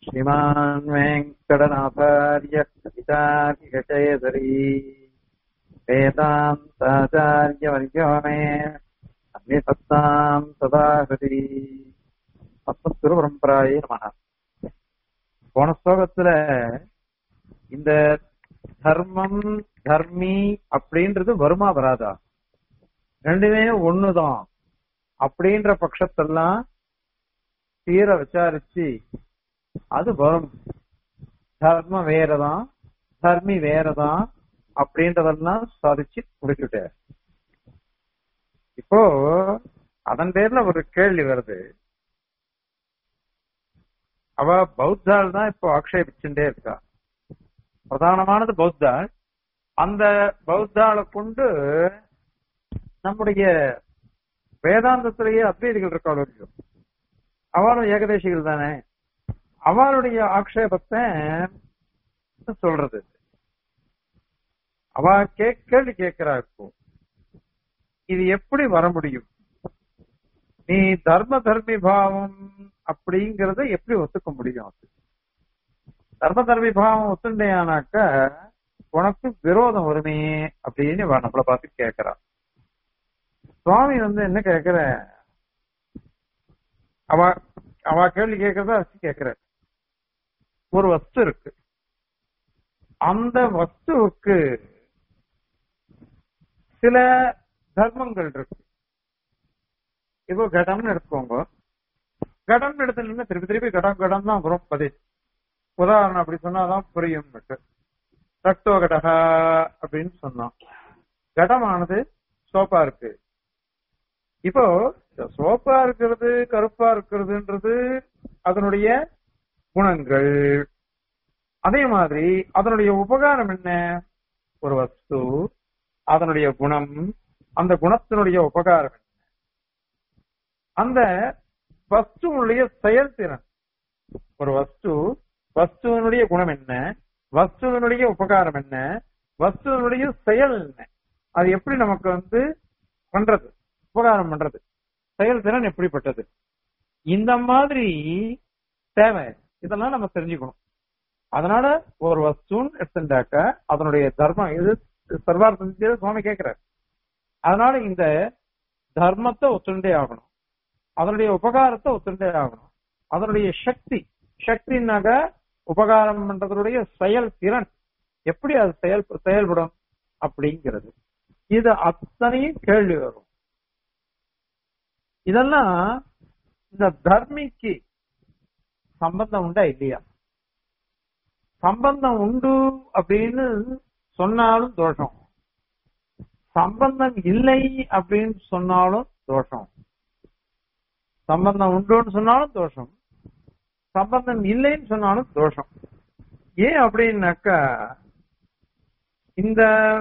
श्रीमान् वेङ्कटनाथार्य कविताकिकचेतरी वेदान्ताचार्यवर्यो मे अन्यसत्ताम् सदा हृति அஸ்மத்குரு பரம்பராயே நமக போன ஸ்லோகத்துல இந்த தர்மம் தர்மி அப்படின்றது வருமா வராதா ரெண்டுமே ஒண்ணுதான் அப்படின்ற பட்சத்தெல்லாம் தீர விசாரிச்சு அது வரும் தர்மம் வேறதான் தர்மி வேறதான் அப்படின்றதெல்லாம் சாதிச்சு முடிச்சுட்டார் இப்போ அதன் பேர்ல ஒரு கேள்வி வருது அவ பௌத்தாள் தான் இப்போ ஆக்ஷேபிச்சுட்டே இருக்கா பிரதானமானது பௌத்தாள் அந்த பௌத்தாளை கொண்டு நம்முடைய வேதாந்தத்திலேயே அத்வைதிகள் இருக்காள் இல்லையோ அவளும் ஏகதேசிகள் தானே அவளுடைய ஆக்ஷேபத்தை சொல்றது அவ கே கேள்வி கேட்கிறா இப்போ இது எப்படி வர முடியும் நீ தர்ம தர்மி பாவம் அப்படிங்கறத எப்படி ஒத்துக்க முடியும் அது தர்ம தர்மி பாவம் ஒத்துண்டையானாக்க உனக்கு விரோதம் வருமே அப்படின்னு இவ நம்மளை பார்த்து கேட்கிறா சுவாமி வந்து என்ன கேக்குற அவ அவ கேள்வி கேட்கறத வச்சு கேக்குற ஒரு வஸ்து இருக்கு அந்த வஸ்துவுக்கு சில தர்மங்கள் இருக்கு இப்போ கடம்னு எடுத்துக்கோங்க கடம் எடுத்துனா திருப்பி திருப்பி கடம் கடம் தான் வரும் பதி உதாரணம் அப்படி சொன்னாதான் புரியும் ரக்தோ கடகா அப்படின்னு சொன்னோம் கடமானது சோப்பா இருக்கு இப்போ சோப்பா இருக்கிறது கருப்பா இருக்கிறதுன்றது அதனுடைய குணங்கள் அதே மாதிரி அதனுடைய உபகாரம் என்ன ஒரு வஸ்து அதனுடைய குணம் அந்த குணத்தினுடைய உபகாரம் என்ன அந்த வஸ்துவனுடைய செயல்திறன் ஒரு வஸ்து வஸ்துவனுடைய குணம் என்ன வஸ்துவனுடைய உபகாரம் என்ன வஸ்துவனுடைய செயல் என்ன அது எப்படி நமக்கு வந்து பண்றது உபகாரம் பண்றது செயல்திறன் எப்படிப்பட்டது இந்த மாதிரி தேவை இதெல்லாம் நம்ம தெரிஞ்சுக்கணும் அதனால ஒரு வஸ்துன்னு எடுத்துட்டாக்க அதனுடைய தர்மம் இது சர்வார்த்த சுவாமி கேட்கிறார் அதனால இந்த தர்மத்தை ஒத்துண்டே ஆகணும் அதனுடைய உபகாரத்தை ஒத்துண்டே ஆகணும் அதனுடைய சக்தி சக்தினாக உபகாரம் பண்றதனுடைய செயல் திறன் எப்படி அது செயல் செயல்படும் அப்படிங்கிறது இது அத்தனையும் கேள்வி வரும் இதெல்லாம் இந்த தர்மிக்கு சம்பந்தம் உண்டா இல்லையா சம்பந்தம் உண்டு அப்படின்னு சொன்னாலும் தோஷம் சம்பந்தம் இல்லை அப்படின்னு சொன்னாலும் தோஷம் சம்பந்தம் உண்டுன்னு சொன்னாலும் தோஷம் சம்பந்தம் இல்லைன்னு சொன்னாலும் தோஷம் ஏன் அப்படின்னாக்கா இந்த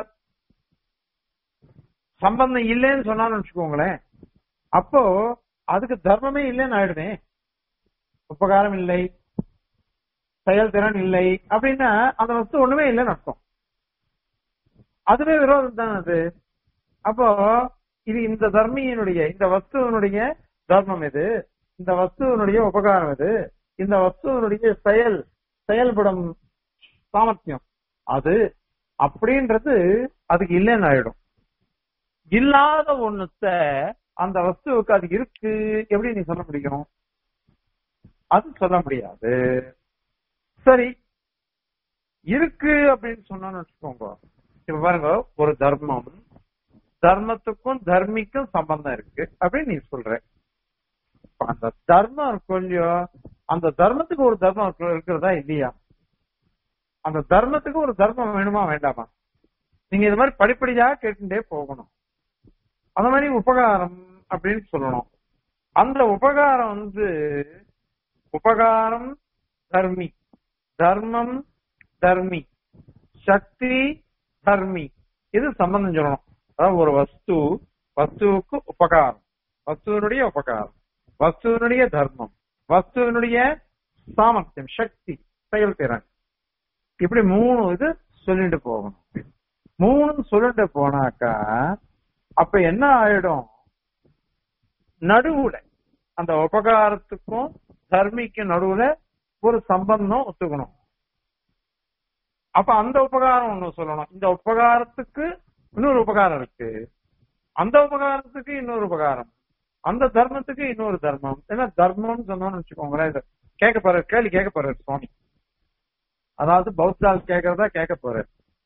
சம்பந்தம் இல்லைன்னு சொன்னாலும் வச்சுக்கோங்களேன் அப்போ அதுக்கு தர்மமே இல்லைன்னு ஆயிடுமே உபகாரம் இல்லை செயல்திறன் இல்லை அப்படின்னா அந்த வஸ்து ஒண்ணுமே இல்லைன்னு அர்த்தம் அதுவே விரோதம் தான் அது அப்போ இது இந்த தர்மியினுடைய இந்த வஸ்துவனுடைய தர்மம் இது இந்த வஸ்துவனுடைய உபகாரம் இது இந்த வஸ்துவனுடைய செயல் செயல்படும் சாமர்த்தியம் அது அப்படின்றது அதுக்கு இல்லைன்னு ஆயிடும் இல்லாத ஒண்ணுத்த அந்த வஸ்துவுக்கு அது இருக்கு எப்படி நீ சொல்ல முடியும் அது சொல்ல முடியாது சரி இருக்கு அப்படின்னு சொன்னான்னு வச்சுக்கோங்க இப்ப பாருங்க ஒரு தர்மம் தர்மத்துக்கும் தர்மிக்கும் சம்பந்தம் இருக்கு அப்படின்னு நீ சொல்ற அந்த தர்மம் இருக்கும் இல்லையோ அந்த தர்மத்துக்கு ஒரு தர்மம் இருக்கிறதா இல்லையா அந்த தர்மத்துக்கு ஒரு தர்மம் வேணுமா வேண்டாமா நீங்க இது மாதிரி படிப்படியா கேட்டுட்டே போகணும் அந்த மாதிரி உபகாரம் அப்படின்னு சொல்லணும் அந்த உபகாரம் வந்து உபகாரம் தர்மி தர்மம் தர்மி சக்தி தர்மி இது சம்பந்தம் சொல்லணும் அதாவது ஒரு வஸ்து வஸ்துவுக்கு உபகாரம் வஸ்துவனுடைய உபகாரம் வஸ்துவனுடைய தர்மம் வஸ்துவனுடைய சாமர்த்தியம் சக்தி செயல்திறன் இப்படி மூணு இது சொல்லிட்டு போகணும் மூணு சொல்லிட்டு போனாக்கா அப்ப என்ன ஆயிடும் நடுவுல அந்த உபகாரத்துக்கும் தர்மிக்கும் நடுவுல ஒரு சம்பந்தம் ஒத்துக்கணும் அப்ப அந்த உபகாரம் ஒண்ணு சொல்லணும் இந்த உபகாரத்துக்கு இன்னொரு உபகாரம் இருக்கு அந்த உபகாரத்துக்கு இன்னொரு உபகாரம் அந்த தர்மத்துக்கு இன்னொரு தர்மம் ஏன்னா தர்மம்னு சொன்னோம்னு வச்சுக்கோங்களேன் இது கேட்க போறாரு கேள்வி கேட்க போறாரு சுவாமி அதாவது பௌத்தால் கேட்கறதா கேட்க போறாரு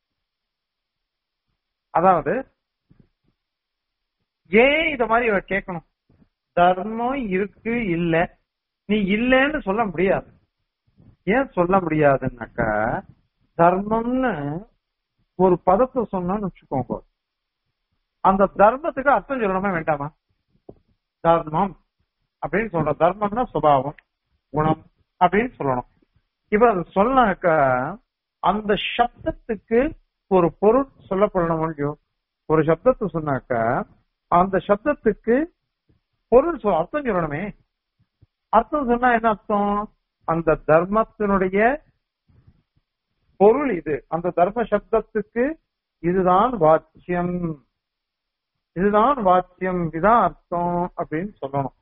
அதாவது ஏன் இத மாதிரி இவர் கேட்கணும் தர்மம் இருக்கு இல்ல நீ இல்லைன்னு சொல்ல முடியாது ஏன் சொல்ல முடியாதுன்னாக்கா தர்மம்னு ஒரு பதத்தை சொன்னோம்னு வச்சுக்கோங்க அந்த தர்மத்துக்கு அர்த்தம் சொல்லணுமா வேண்டாமா தர்மம் அப்படின்னு சொல்ற தர்மம்னா சுபாவம் குணம் அப்படின்னு சொல்லணும் இப்ப அது சொன்னாக்க அந்த சப்தத்துக்கு ஒரு பொருள் சொல்லப்படணும் இல்லையோ ஒரு சப்தத்தை சொன்னாக்க அந்த சப்தத்துக்கு பொருள் சொல் அர்த்தம் சொல்லணுமே அர்த்தம் சொன்னா என்ன அர்த்தம் அந்த தர்மத்தினுடைய பொருள் இது அந்த தர்ம சப்தத்துக்கு இதுதான் வாக்கியம் இதுதான் வாக்கியம் இதுதான் அர்த்தம் அப்படின்னு சொல்லணும்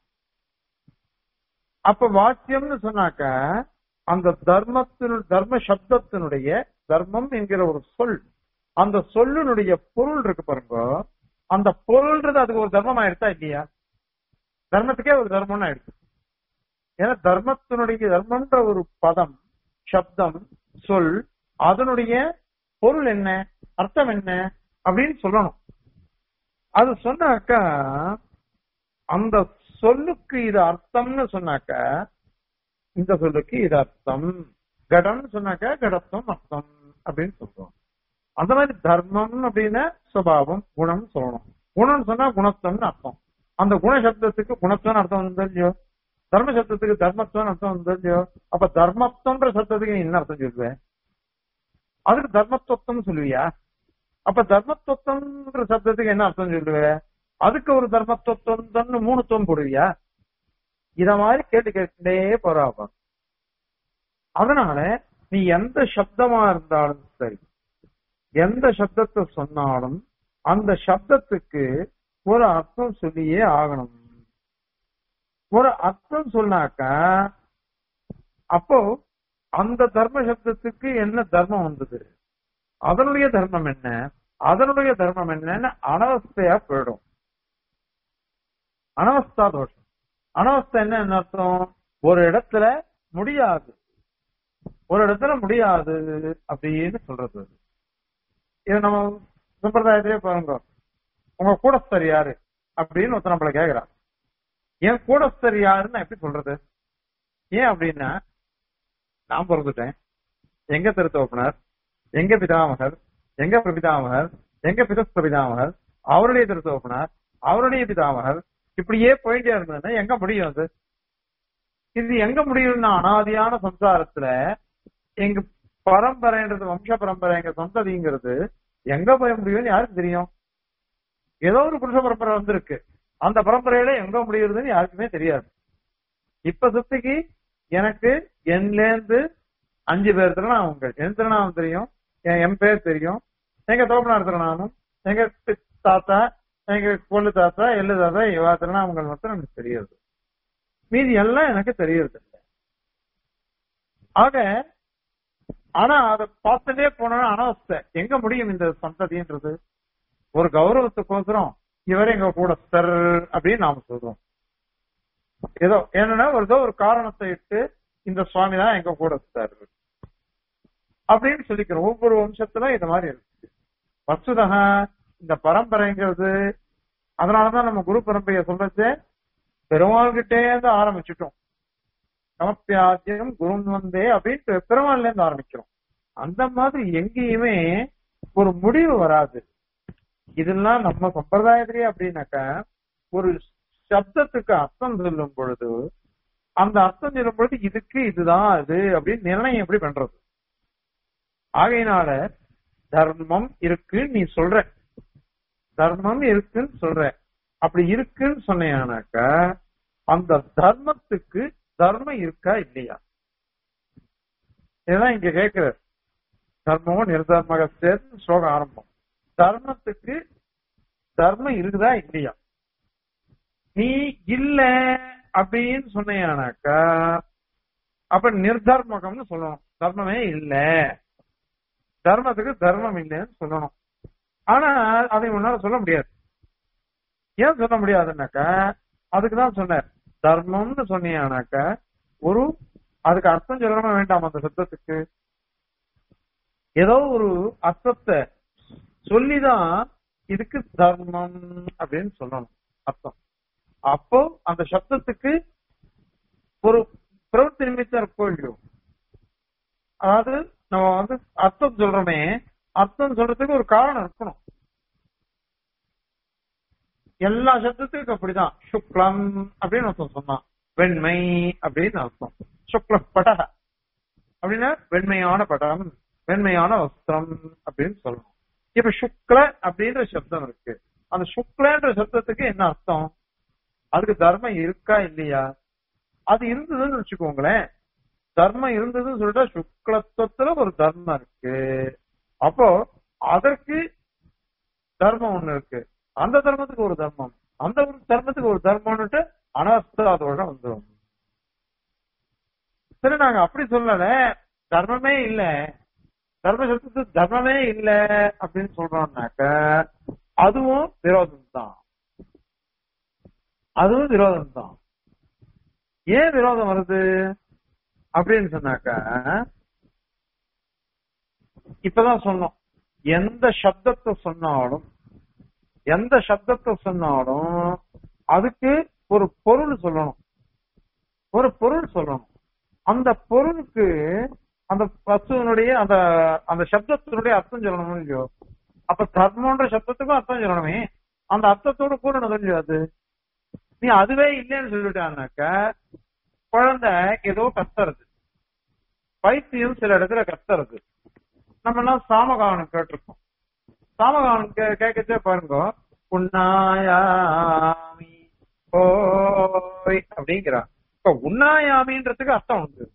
அப்ப வாக்கியம்னு சொன்னாக்க அந்த தர்மத்தினு தர்ம சப்தத்தினுடைய தர்மம் என்கிற ஒரு சொல் அந்த சொல்லினுடைய பொருள் இருக்கு பாருங்க அந்த பொருள்ன்றது அதுக்கு ஒரு தர்மம் ஆயிடுச்சா இல்லையா தர்மத்துக்கே ஒரு தர்மம்னு ஆயிடுச்சு ஏன்னா தர்மத்தினுடைய தர்மம்ன்ற ஒரு பதம் சப்தம் சொல் அதனுடைய பொருள் என்ன அர்த்தம் என்ன அப்படின்னு சொல்லணும் அது சொன்னாக்கா அந்த சொல்லுக்கு இது அர்த்தம்னு சொன்னாக்க இந்த சொல்லுக்கு இது அர்த்தம் கடம்னு சொன்னாக்க கடத்தம் அர்த்தம் அப்படின்னு சொல்றோம் அந்த மாதிரி தர்மம் அப்படின்னா சுபாவம் குணம் சொல்லணும் குணம்னு சொன்னா குணத்தம்னு அர்த்தம் அந்த குண சப்தத்துக்கு குணத்துவம் அர்த்தம் வந்து இல்லையோ தர்ம சப்தத்துக்கு தர்மத்துவம் அர்த்தம் வந்து இல்லையோ அப்ப தர்மத்துவன்ற சப்தத்துக்கு நீ என்ன அர்த்தம் சொல்லுவேன் அதுக்கு தர்மத்துவம் சொல்லுவியா அப்ப தர்மத்துவம்ன்ற சப்தத்துக்கு என்ன அர்த்தம் சொல்லுவேன் அதுக்கு ஒரு தர்மத்துவம் மூணுத்துவம் போடுவியா இத மாதிரி கேட்டு கேட்டுட்டே போறாப்ப அதனால நீ எந்த சப்தமா இருந்தாலும் சரி எந்த சப்தத்தை சொன்னாலும் அந்த சப்தத்துக்கு ஒரு அர்த்தம் சொல்லியே ஆகணும் ஒரு அர்த்தம் சொன்னாக்க அப்போ அந்த தர்ம சப்தத்துக்கு என்ன தர்மம் வந்தது அதனுடைய தர்மம் என்ன அதனுடைய தர்மம் என்னன்னு அனவஸ்தையா போயிடும் அனவஸ்தா தோஷம் அனவஸ்தை என்ன என்ன அர்த்தம் ஒரு இடத்துல முடியாது ஒரு இடத்துல முடியாது அப்படின்னு சொல்றது இது நம்ம சம்பிரதாயத்திலே பாருங்க உங்க கூடஸ்தர் யாரு அப்படின்னு ஒருத்தர் நம்மள கேக்குறான் என் கூடஸ்தர் யாருன்னு எப்படி சொல்றது ஏன் அப்படின்னா நான் பிறந்துட்டேன் எங்க திருத்தோப்பனர் எங்க பிதாமகர் எங்க பிரபிதாமகர் எங்க பிதஸ்த பிதாமகர் அவருடைய திருத்தோப்பனர் அவருடைய பிதாமகர் இப்படியே போயிட்டே இருந்ததுன்னா எங்க முடியும் அது இது எங்க முடியும்னா அனாதியான சம்சாரத்துல எங்க பரம்பரைன்றது வம்ச பரம்பரை எங்க சந்ததிங்கிறது எங்க போய் முடியும்னு யாருக்கு தெரியும் ஏதோ ஒரு புருஷ பரம்பரை வந்திருக்கு அந்த பரம்பரையில எங்க முடியுறதுன்னு யாருக்குமே தெரியாது இப்ப சுத்திக்கு எனக்கு என்லேருந்து அஞ்சு பேர் திருநாமங்கள் என் திருநாமம் தெரியும் என் பேர் தெரியும் எங்க தோப்பனார் திருநாமம் எங்க தாத்தா எங்க கொள்ளு தாத்தா எள்ளு தாத்தா இவா திருநாமங்கள் மட்டும் எனக்கு தெரியாது மீதி எல்லாம் எனக்கு தெரியறது இல்லை ஆக ஆனா அதை பார்த்துட்டே போனோம்னா அனவஸ்தை எங்க முடியும் இந்த சந்ததின்றது ஒரு கௌரவத்துக்கோசரம் இவர் எங்க கூட சர் அப்படின்னு நாம சொல்றோம் ஏதோ என்னன்னா ஒரு ஏதோ ஒரு காரணத்தை இட்டு இந்த சுவாமி தான் எங்க கூட சார் அப்படின்னு சொல்லிக்கிறோம் ஒவ்வொரு வம்சத்துல இந்த மாதிரி இருக்கு வசுதக இந்த பரம்பரைங்கிறது அதனாலதான் நம்ம குரு பரம்பரையை சொல்றது பெருமாள் கிட்டே இருந்து ஆரம்பிச்சுட்டோம் நமப்பியாத்தியம் குருன் வந்தே அப்படின்ட்டு பெருமாள்ல இருந்து ஆரம்பிக்கிறோம் அந்த மாதிரி எங்கேயுமே ஒரு முடிவு வராது இதெல்லாம் நம்ம சம்பிரதாயத்திலேயே அப்படின்னாக்க ஒரு சப்தத்துக்கு அர்த்தம் சொல்லும் பொழுது அந்த அர்த்தம் சொல்லும் பொழுது இதுக்கு இதுதான் அது அப்படின்னு நிர்ணயம் எப்படி பண்றது ஆகையினால தர்மம் இருக்கு நீ சொல்ற தர்மம் இருக்குன்னு சொல்ற அப்படி இருக்குன்னு சொன்னேனாக்க அந்த தர்மத்துக்கு தர்மம் இருக்கா இல்லையா இதுதான் இங்க கேட்கிற தர்மம் நிர்தர்மக சேர்த்து ஸ்லோகம் ஆரம்பம் தர்மத்துக்கு தர்மம் இருக்குதா இல்லையா நீ இல்ல அப்படின்னு சொன்னீங்கன்னாக்கா அப்ப நிர்தர்மகம்னு சொல்லணும் தர்மமே இல்ல தர்மத்துக்கு தர்மம் இல்லைன்னு சொல்லணும் ஆனா அதை உன்னால சொல்ல முடியாது ஏன் சொல்ல முடியாதுன்னாக்கா அதுக்குதான் சொன்னேன் தர்மம்னு சொன்னீங்கன்னாக்க ஒரு அதுக்கு அர்த்தம் சொல்லணுமா வேண்டாம் அந்த சப்தத்துக்கு ஏதோ ஒரு அர்த்தத்தை சொல்லிதான் இதுக்கு தர்மம் அப்படின்னு சொல்லணும் அர்த்தம் அப்போ அந்த சப்தத்துக்கு ஒரு பிரவൃத்தி நிமித்தம் இருக்கோ இல்லையோ அதாவது நம்ம வந்து அர்த்தம் சொல்றோமே அர்த்தம் சொல்றதுக்கு ஒரு காரணம் இருக்கணும் எல்லா சப்தத்துக்கும் அப்படிதான் சுக்லம் அப்படின்னு அர்த்தம் சொன்னான் வெண்மை அப்படின்னு அர்த்தம் சுக்ல படக அப்படின்னா வெண்மையான படம் வெண்மையான வஸ்திரம் அப்படின்னு சொல்லணும் இப்ப சுக்ல அப்படின்ற சப்தம் இருக்கு அந்த சுக்லன்ற சப்தத்துக்கு என்ன அர்த்தம் அதுக்கு தர்மம் இருக்கா இல்லையா அது இருந்ததுன்னு வச்சுக்கோங்களேன் தர்மம் இருந்ததுன்னு சொல்லிட்டா சுக்லத்துவத்துல ஒரு தர்மம் இருக்கு அப்போ அதற்கு தர்மம் ஒண்ணு இருக்கு அந்த தர்மத்துக்கு ஒரு தர்மம் அந்த ஒரு தர்மத்துக்கு ஒரு தர்மம்னுட்டு அனர்த்தம் அதோட வந்துடும் சரி நாங்க அப்படி சொல்லல தர்மமே இல்ல தர்ம சப்தத்துக்கு தர்மமே இல்ல அப்படின்னு சொல்றோம்னாக்க அதுவும் விரோதம் தான் அதுவும் விரோதம் தான் ஏன் விரோதம் வருது அப்படின்னு சொன்னாக்க இப்பதான் சொன்னோம் எந்த சப்தத்தை சொன்னாலும் எந்த சப்தத்தை சொன்னாலும் அதுக்கு ஒரு பொருள் சொல்லணும் ஒரு பொருள் சொல்லணும் அந்த பொருளுக்கு அந்த வஸ்துவனுடைய அந்த அந்த சப்தத்தினுடைய அர்த்தம் சொல்லணும் இல்லையோ அப்ப தர்மன்ற சப்தத்துக்கும் அர்த்தம் சொல்லணுமே அந்த அர்த்தத்தோட கூட இல்லையோ அது நீ அதுவே இல்லைன்னு சொல்லிட்டானாக்க குழந்தை ஏதோ கத்துறது பைத்தியம் சில இடத்துல கத்துறது நம்ம எல்லாம் சாமகானம் கேட்டிருக்கோம் சாமகானம் கேட்கச்சே பாருங்க உண்ணாயாமி ஓய் அப்படிங்கிறா இப்ப உண்ணாயாமின்றதுக்கு அர்த்தம் உண்டு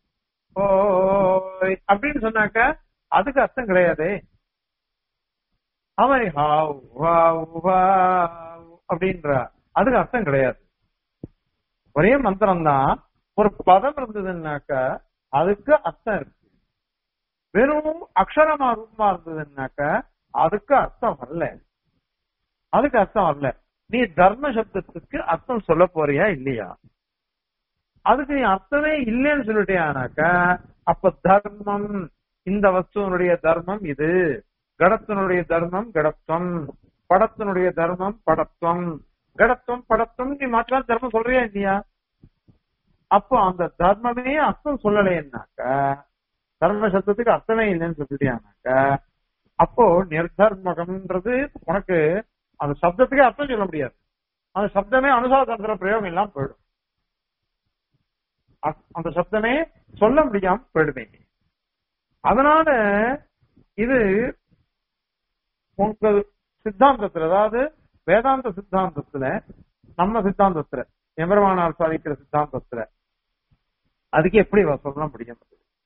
ஓய் அப்படின்னு சொன்னாக்க அதுக்கு அர்த்தம் கிடையாது அவன் ஹாவ் வாவ் வாவ் அப்படின்றா அதுக்கு அர்த்தம் கிடையாது ஒரே மந்திரம் தான் ஒரு பதம் இருந்ததுன்னாக்க அதுக்கு அர்த்தம் இருக்கு வெறும் அக்ஷரமா ரூபமா இருந்ததுன்னாக்க அதுக்கு அர்த்தம் வரல அதுக்கு அர்த்தம் வரல நீ தர்ம சப்தத்துக்கு அர்த்தம் சொல்ல போறியா இல்லையா அதுக்கு நீ அர்த்தமே இல்லைன்னு சொல்லிட்டியானாக்க அப்ப தர்மம் இந்த வஸ்துவனுடைய தர்மம் இது கடத்தினுடைய தர்மம் கடத்துவம் படத்தினுடைய தர்மம் படத்துவம் கடத்துவம் படத்துவம் நீ மாற்றலாம் தர்மம் சொல்றியா இல்லையா அப்போ அந்த தர்மமே அர்த்தம் சொல்லலைன்னாக்க தர்ம சப்தத்துக்கு அர்த்தமே இல்லைன்னு சொல்லிட்டியானாக்க அப்போ நிர்தர்மகம்ன்றது உனக்கு அந்த சப்தத்துக்கே அர்த்தம் சொல்ல முடியாது அந்த சப்தமே அனுசார பிரயோகம் எல்லாம் போயிடும் அந்த சப்தமே சொல்ல முடியாம போயிடுமே அதனால இது உங்க சித்தாந்தத்துல அதாவது வேதாந்த சித்தாந்தத்துல நம்ம சித்தாந்தத்துல எம்பெருமானார் சாதிக்கிற சித்தாந்தத்துல அதுக்கு எப்படி சொல்ல முடியும்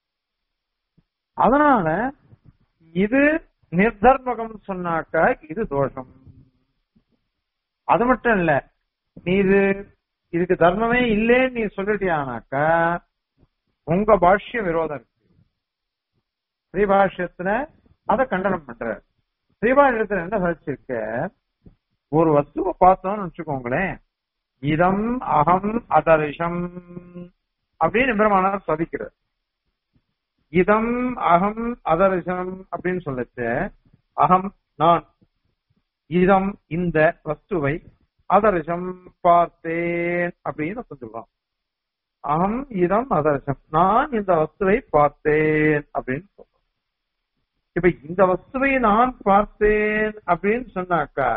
அதனால இது நிர்தர்மகம் சொன்னாக்க இது தோஷம் அது மட்டும் இல்ல நீ இது இதுக்கு தர்மமே இல்லேன்னு நீ சொல்லிட்டியானாக்க உங்க பாஷ்ய விரோதம் இருக்கு ஸ்ரீபாஷ்யத்துல அதை கண்டனம் பண்ற ஸ்ரீபாஷ்யத்துல என்ன சாதிச்சிருக்க ஒரு வஸ்துவை பார்த்தோம்னு வச்சுக்கோங்களேன் இதம் அகம் அதரிஷம் அப்படின்னு பிரமாணம் சதிக்கிறார் இதம் அகம் அதரிசம் அப்படின்னு சொல்லச்சு அகம் நான் இதம் இந்த வஸ்துவை அதரிசம் பார்த்தேன் அப்படின்னு சொல்லுவான் அகம் இதம் அதரிசம் நான் இந்த வஸ்துவை பார்த்தேன் அப்படின்னு சொல்றோம் இப்ப இந்த வஸ்துவை நான் பார்த்தேன் அப்படின்னு சொன்னாக்கா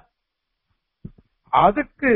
அதுக்கு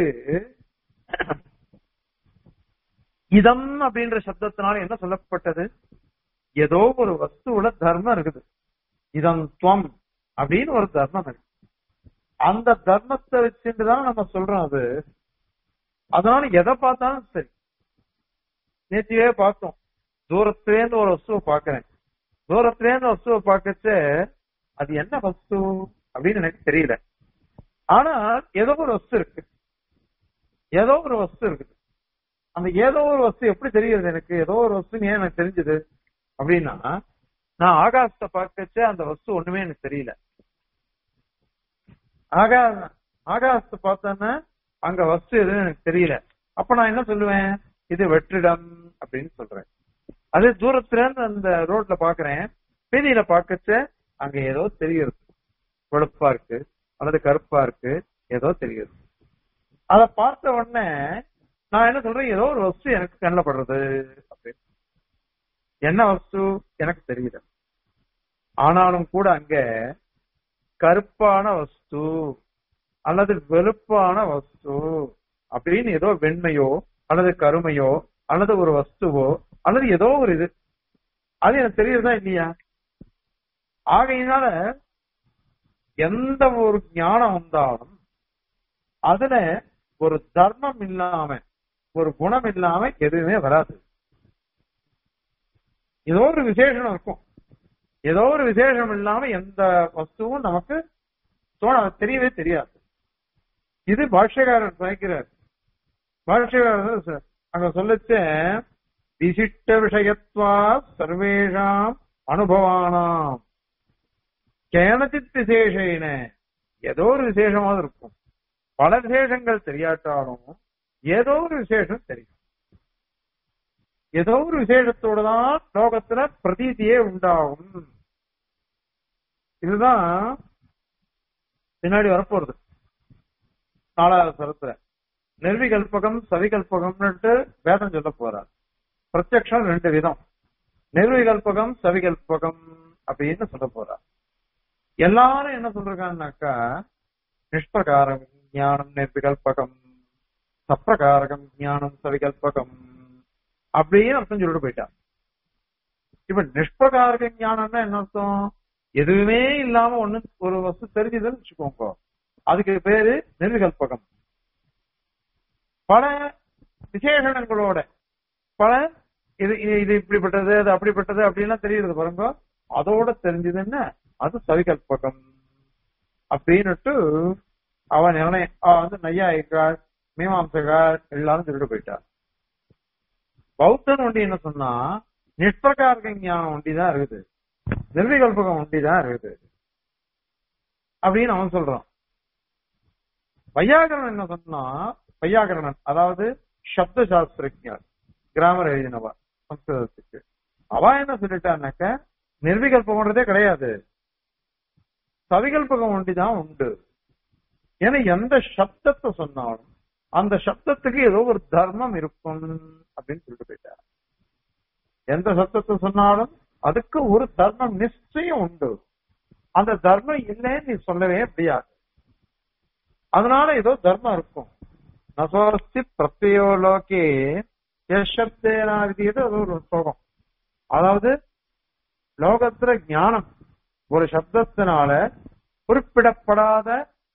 இதம் அப்படின்ற சப்தத்தினால என்ன சொல்லப்பட்டது ஏதோ ஒரு வஸ்துவோட தர்மம் இருக்குது இதம் துவம் அப்படின்னு ஒரு தர்மம் இருக்கு அந்த தர்மத்தை வச்சுட்டு தான் நம்ம சொல்றோம் அது அதனால எதை பார்த்தாலும் சரி நேற்றையே பார்த்தோம் தூரத்திலேருந்து ஒரு வஸ்துவை பாக்குறேன் தூரத்திலேருந்து வஸ்துவை பார்க்கச்சு அது என்ன வஸ்து அப்படின்னு எனக்கு தெரியல ஆனா ஏதோ ஒரு வஸ்து இருக்கு ஏதோ ஒரு வஸ்து இருக்குது அந்த ஏதோ ஒரு வஸ்து எப்படி தெரியுது எனக்கு ஏதோ ஒரு வஸ்து ஏன் எனக்கு தெரிஞ்சது அப்படின்னா நான் ஆகாசத்தை பார்க்கச்ச அந்த வஸ்து ஒண்ணுமே எனக்கு தெரியல ஆகா ஆகாசத்தை பார்த்தேன்னா அங்க வஸ்து எதுவும் எனக்கு தெரியல அப்ப நான் என்ன சொல்லுவேன் இது வெற்றிடம் அப்படின்னு சொல்றேன் அதே தூரத்துல இருந்து அந்த ரோட்ல பாக்குறேன் வீதியில பாக்கச்ச அங்க ஏதோ தெரியுது வெளுப்பா இருக்கு அல்லது கருப்பா இருக்கு ஏதோ தெரியுது அத பார்த்த உடனே நான் என்ன சொல்றேன் ஏதோ ஒரு வஸ்து எனக்கு கண்ணில் படுறது அப்படின்னு என்ன வஸ்து எனக்கு தெரியல ஆனாலும் கூட அங்க கருப்பான வஸ்து அல்லது வெளுப்பான வஸ்து அப்படின்னு ஏதோ வெண்மையோ அல்லது கருமையோ அல்லது ஒரு வஸ்துவோ அல்லது ஏதோ ஒரு இது அது எனக்கு தெரியுறதா இல்லையா ஆகையினால எந்த ஒரு ஞானம் வந்தாலும் அதுல ஒரு தர்மம் இல்லாம ஒரு குணம் இல்லாம எதுவுமே வராது ஏதோ ஒரு விசேஷம் இருக்கும் ஏதோ ஒரு விசேஷம் இல்லாம எந்த வஸ்துவும் நமக்கு தோண தெரியவே தெரியாது இது பாஷ்யக்காரர் சமைக்கிறார் பாஷ்யக்காரர் அங்க சொல்லச்ச விசிஷ்ட விஷயத்வா சர்வேஷாம் அனுபவானாம் கேனச்சித் விசேஷேன ஏதோ ஒரு விசேஷமாவது இருக்கும் பல விசேஷங்கள் தெரியாட்டாலும் ஏதோ ஒரு விசேஷம் தெரியும் ஏதோ ஒரு விசேஷத்தோட தான் லோகத்துல பிரதீதியே உண்டாகும் இதுதான் பின்னாடி வரப்போறது நாலாவது சரத்துல நிர்விகல்பகம் சவிகல்பகம்னுட்டு வேதம் சொல்ல போறார் பிரத்யக்ஷம் ரெண்டு விதம் நிர்விகல்பகம் சவிகல்பகம் அப்படின்னு சொல்ல போறார் எல்லாரும் என்ன சொல்றாங்கன்னாக்கா நிஷ்பிரகாரம் ஞானம் நிர்விகல்பகம் சப்பிரகாரகம் ஞானம் சவிகல்பகம் அப்படின்னு அர்த்தம் சொல்லிட்டு போயிட்டான் இப்ப நிஷ்பிரகாரக ஞானம்னா என்ன அர்த்தம் எதுவுமே இல்லாம ஒண்ணு ஒரு வஸ்து தெரிஞ்சதுன்னு வச்சுக்கோங்க அதுக்கு பேரு நிர்விகல்பகம் பல விசேஷணங்களோட பல இது இது இப்படிப்பட்டது அது அப்படிப்பட்டது அப்படின்லாம் தெரியுது பாருங்க அதோட தெரிஞ்சதுன்னா அது சவிகல்பகம் அப்படின்னுட்டு அவன் நிர்ணயம் வந்து நையாயிக்காள் மீமாம்சகார் எல்லாரும் சொல்லிட்டு போயிட்டார் பௌத்தன் ஒண்டி என்ன சொன்னா நிஷ்பிரகாரக ஞானம் ஒண்டிதான் இருக்குது நிர்விகல்பகம் ஒண்டிதான் இருக்குது அப்படின்னு அவன் சொல்றான் வையாகரன் என்ன சொன்னா வையாகரணன் அதாவது சப்த சாஸ்திரஜர் கிராமர் எழுதினவா சம்ஸ்கிருதத்துக்கு அவ என்ன சொல்லிட்டான்னாக்க நிர்விகல்பகம்ன்றதே கிடையாது சவிகல்பகம் ஒண்டிதான் உண்டு ஏன்னா எந்த சப்தத்தை சொன்னாலும் அந்த சப்தத்துக்கு ஏதோ ஒரு தர்மம் இருக்கும் அப்படின்னு சொல்லிட்டு போயிட்டார் எந்த சப்தத்தை சொன்னாலும் அதுக்கு ஒரு தர்மம் நிச்சயம் உண்டு அந்த தர்மம் இல்லைன்னு நீ சொல்லவே முடியாது அதனால ஏதோ தர்மம் இருக்கும் நசோஸ்தி பிரத்யோ லோகே எஷப்தேனா விதியது அது ஒரு ஸ்லோகம் அதாவது லோகத்துல ஞானம் ஒரு சப்தத்தினால குறிப்பிடப்படாத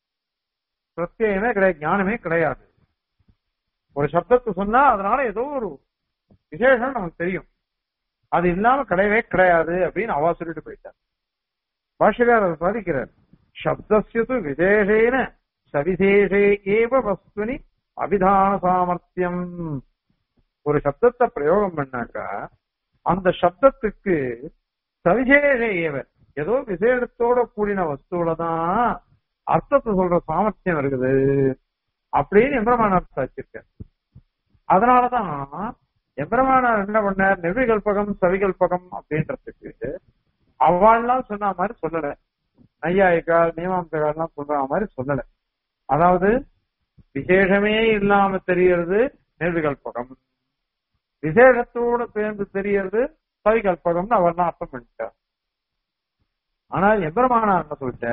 பிரத்யமே கிடையாது ஞானமே கிடையாது ஒரு சப்தத்தை சொன்னா அதனால ஏதோ ஒரு விசேஷம் நமக்கு தெரியும் அது இல்லாம கிடையவே கிடையாது அப்படின்னு அவா சொல்லிட்டு போயிட்டார் பாஷகாரர் சாதிக்கிறார் சப்தசியது விசேஷேன சவிசேஷே ஏவ வஸ்துனி அபிதான சாமர்த்தியம் ஒரு சப்தத்தை பிரயோகம் பண்ணாக்கா அந்த சப்தத்துக்கு சவிசேஷ ஏவ ஏதோ விசேஷத்தோட கூடின வஸ்துவில தான் அர்த்தத்தை சொல்ற சாமர்த்தியம் இருக்குது அப்படின்னு எம்பெருமானார் சாச்சிருக்கார் அதனாலதான் எம்பெருமானார் என்ன பண்ணார் நிர்விகல்பகம் சவிகல்பகம் அப்படின்றதுக்கு அவள்லாம் சொன்ன மாதிரி சொல்லல நையாயிக்கால் நியமாம்சகால்லாம் சொல்ற மாதிரி சொல்லல அதாவது விசேஷமே இல்லாம தெரியறது நிர்விகல்பகம் விசேஷத்தோட சேர்ந்து தெரியறது சவிகல்பகம்னு அவர் தான் அர்த்தம் பண்ணிட்டார் ஆனால் எம்பெருமானார் என்ன சொல்லிட்ட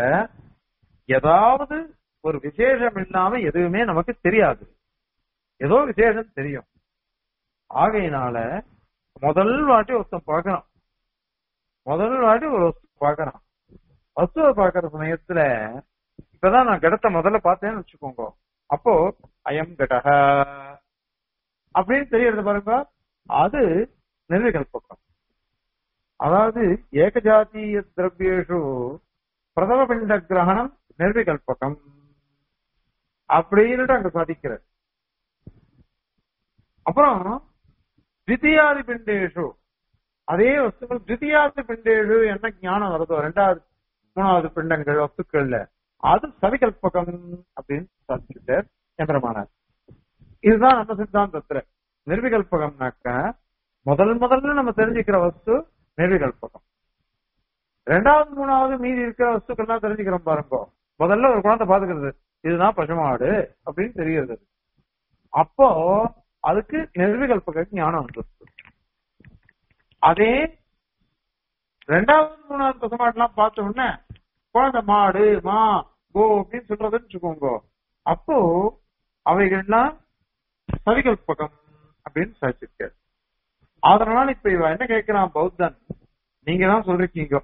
ஏதாவது ஒரு விசேஷம் இல்லாம எதுவுமே நமக்கு தெரியாது ஏதோ விசேஷம் தெரியும் ஆகையினால முதல் வாட்டி ஒருத்தன் பார்க்கணும் முதல் வாட்டி ஒரு வஸ்து பார்க்கறான் வஸ்துவை பார்க்கற சமயத்துல இப்பதான் நான் கடத்தை முதல்ல பார்த்தேன்னு வச்சுக்கோங்க அப்போ அயம் கடக அப்படின்னு தெரியறது பாருங்க அது நிர்விகல்பகம் அதாவது ஏகஜாத்தீய திரவியேஷு பிரதம பிண்ட கிரகணம் நிர்விகல்பகம் அப்படின்னுட்டு அங்க சாதிக்கிறார் அப்புறம் தித்தியாதி பிண்டேஷு அதே வஸ்துக்கள் தித்தியாதி பிண்டேஷு என்ன ஞானம் வருதோ ரெண்டாவது மூணாவது பிண்டங்கள் வஸ்துக்கள்ல அது சவிகல்பகம் அப்படின்னு சாதிச்சுட்டார் எம்பெருமானார் இதுதான் நம்ம சித்தாந்தத்துல நிர்விகல்பகம்னாக்க முதல் முதல்ல நம்ம தெரிஞ்சுக்கிற வஸ்து நிர்விகல்பகம் ரெண்டாவது மூணாவது மீதி இருக்கிற வஸ்துக்கள்லாம் தெரிஞ்சுக்கிறோம் பாருங்க முதல்ல ஒரு குழந்தை பாத்துக்கிறது இதுதான் பசுமாடு அப்படின்னு தெரிகிறது அப்போ அதுக்கு நிர்விகல்பக ஞானம் வந்துருச்சு அதே ரெண்டாவது மூணாவது பசுமாடுலாம் பார்த்த உடனே குழந்தை மாடு மா கோ அப்படின்னு சொல்றதுன்னு வச்சுக்கோங்க அப்போ அவைகள்லாம் சவிகல்பகம் அப்படின்னு சாதிச்சிருக்காரு அதனால இப்ப இவ என்ன கேட்கிறான் பௌத்தன் நீங்க தான் சொல்றீங்க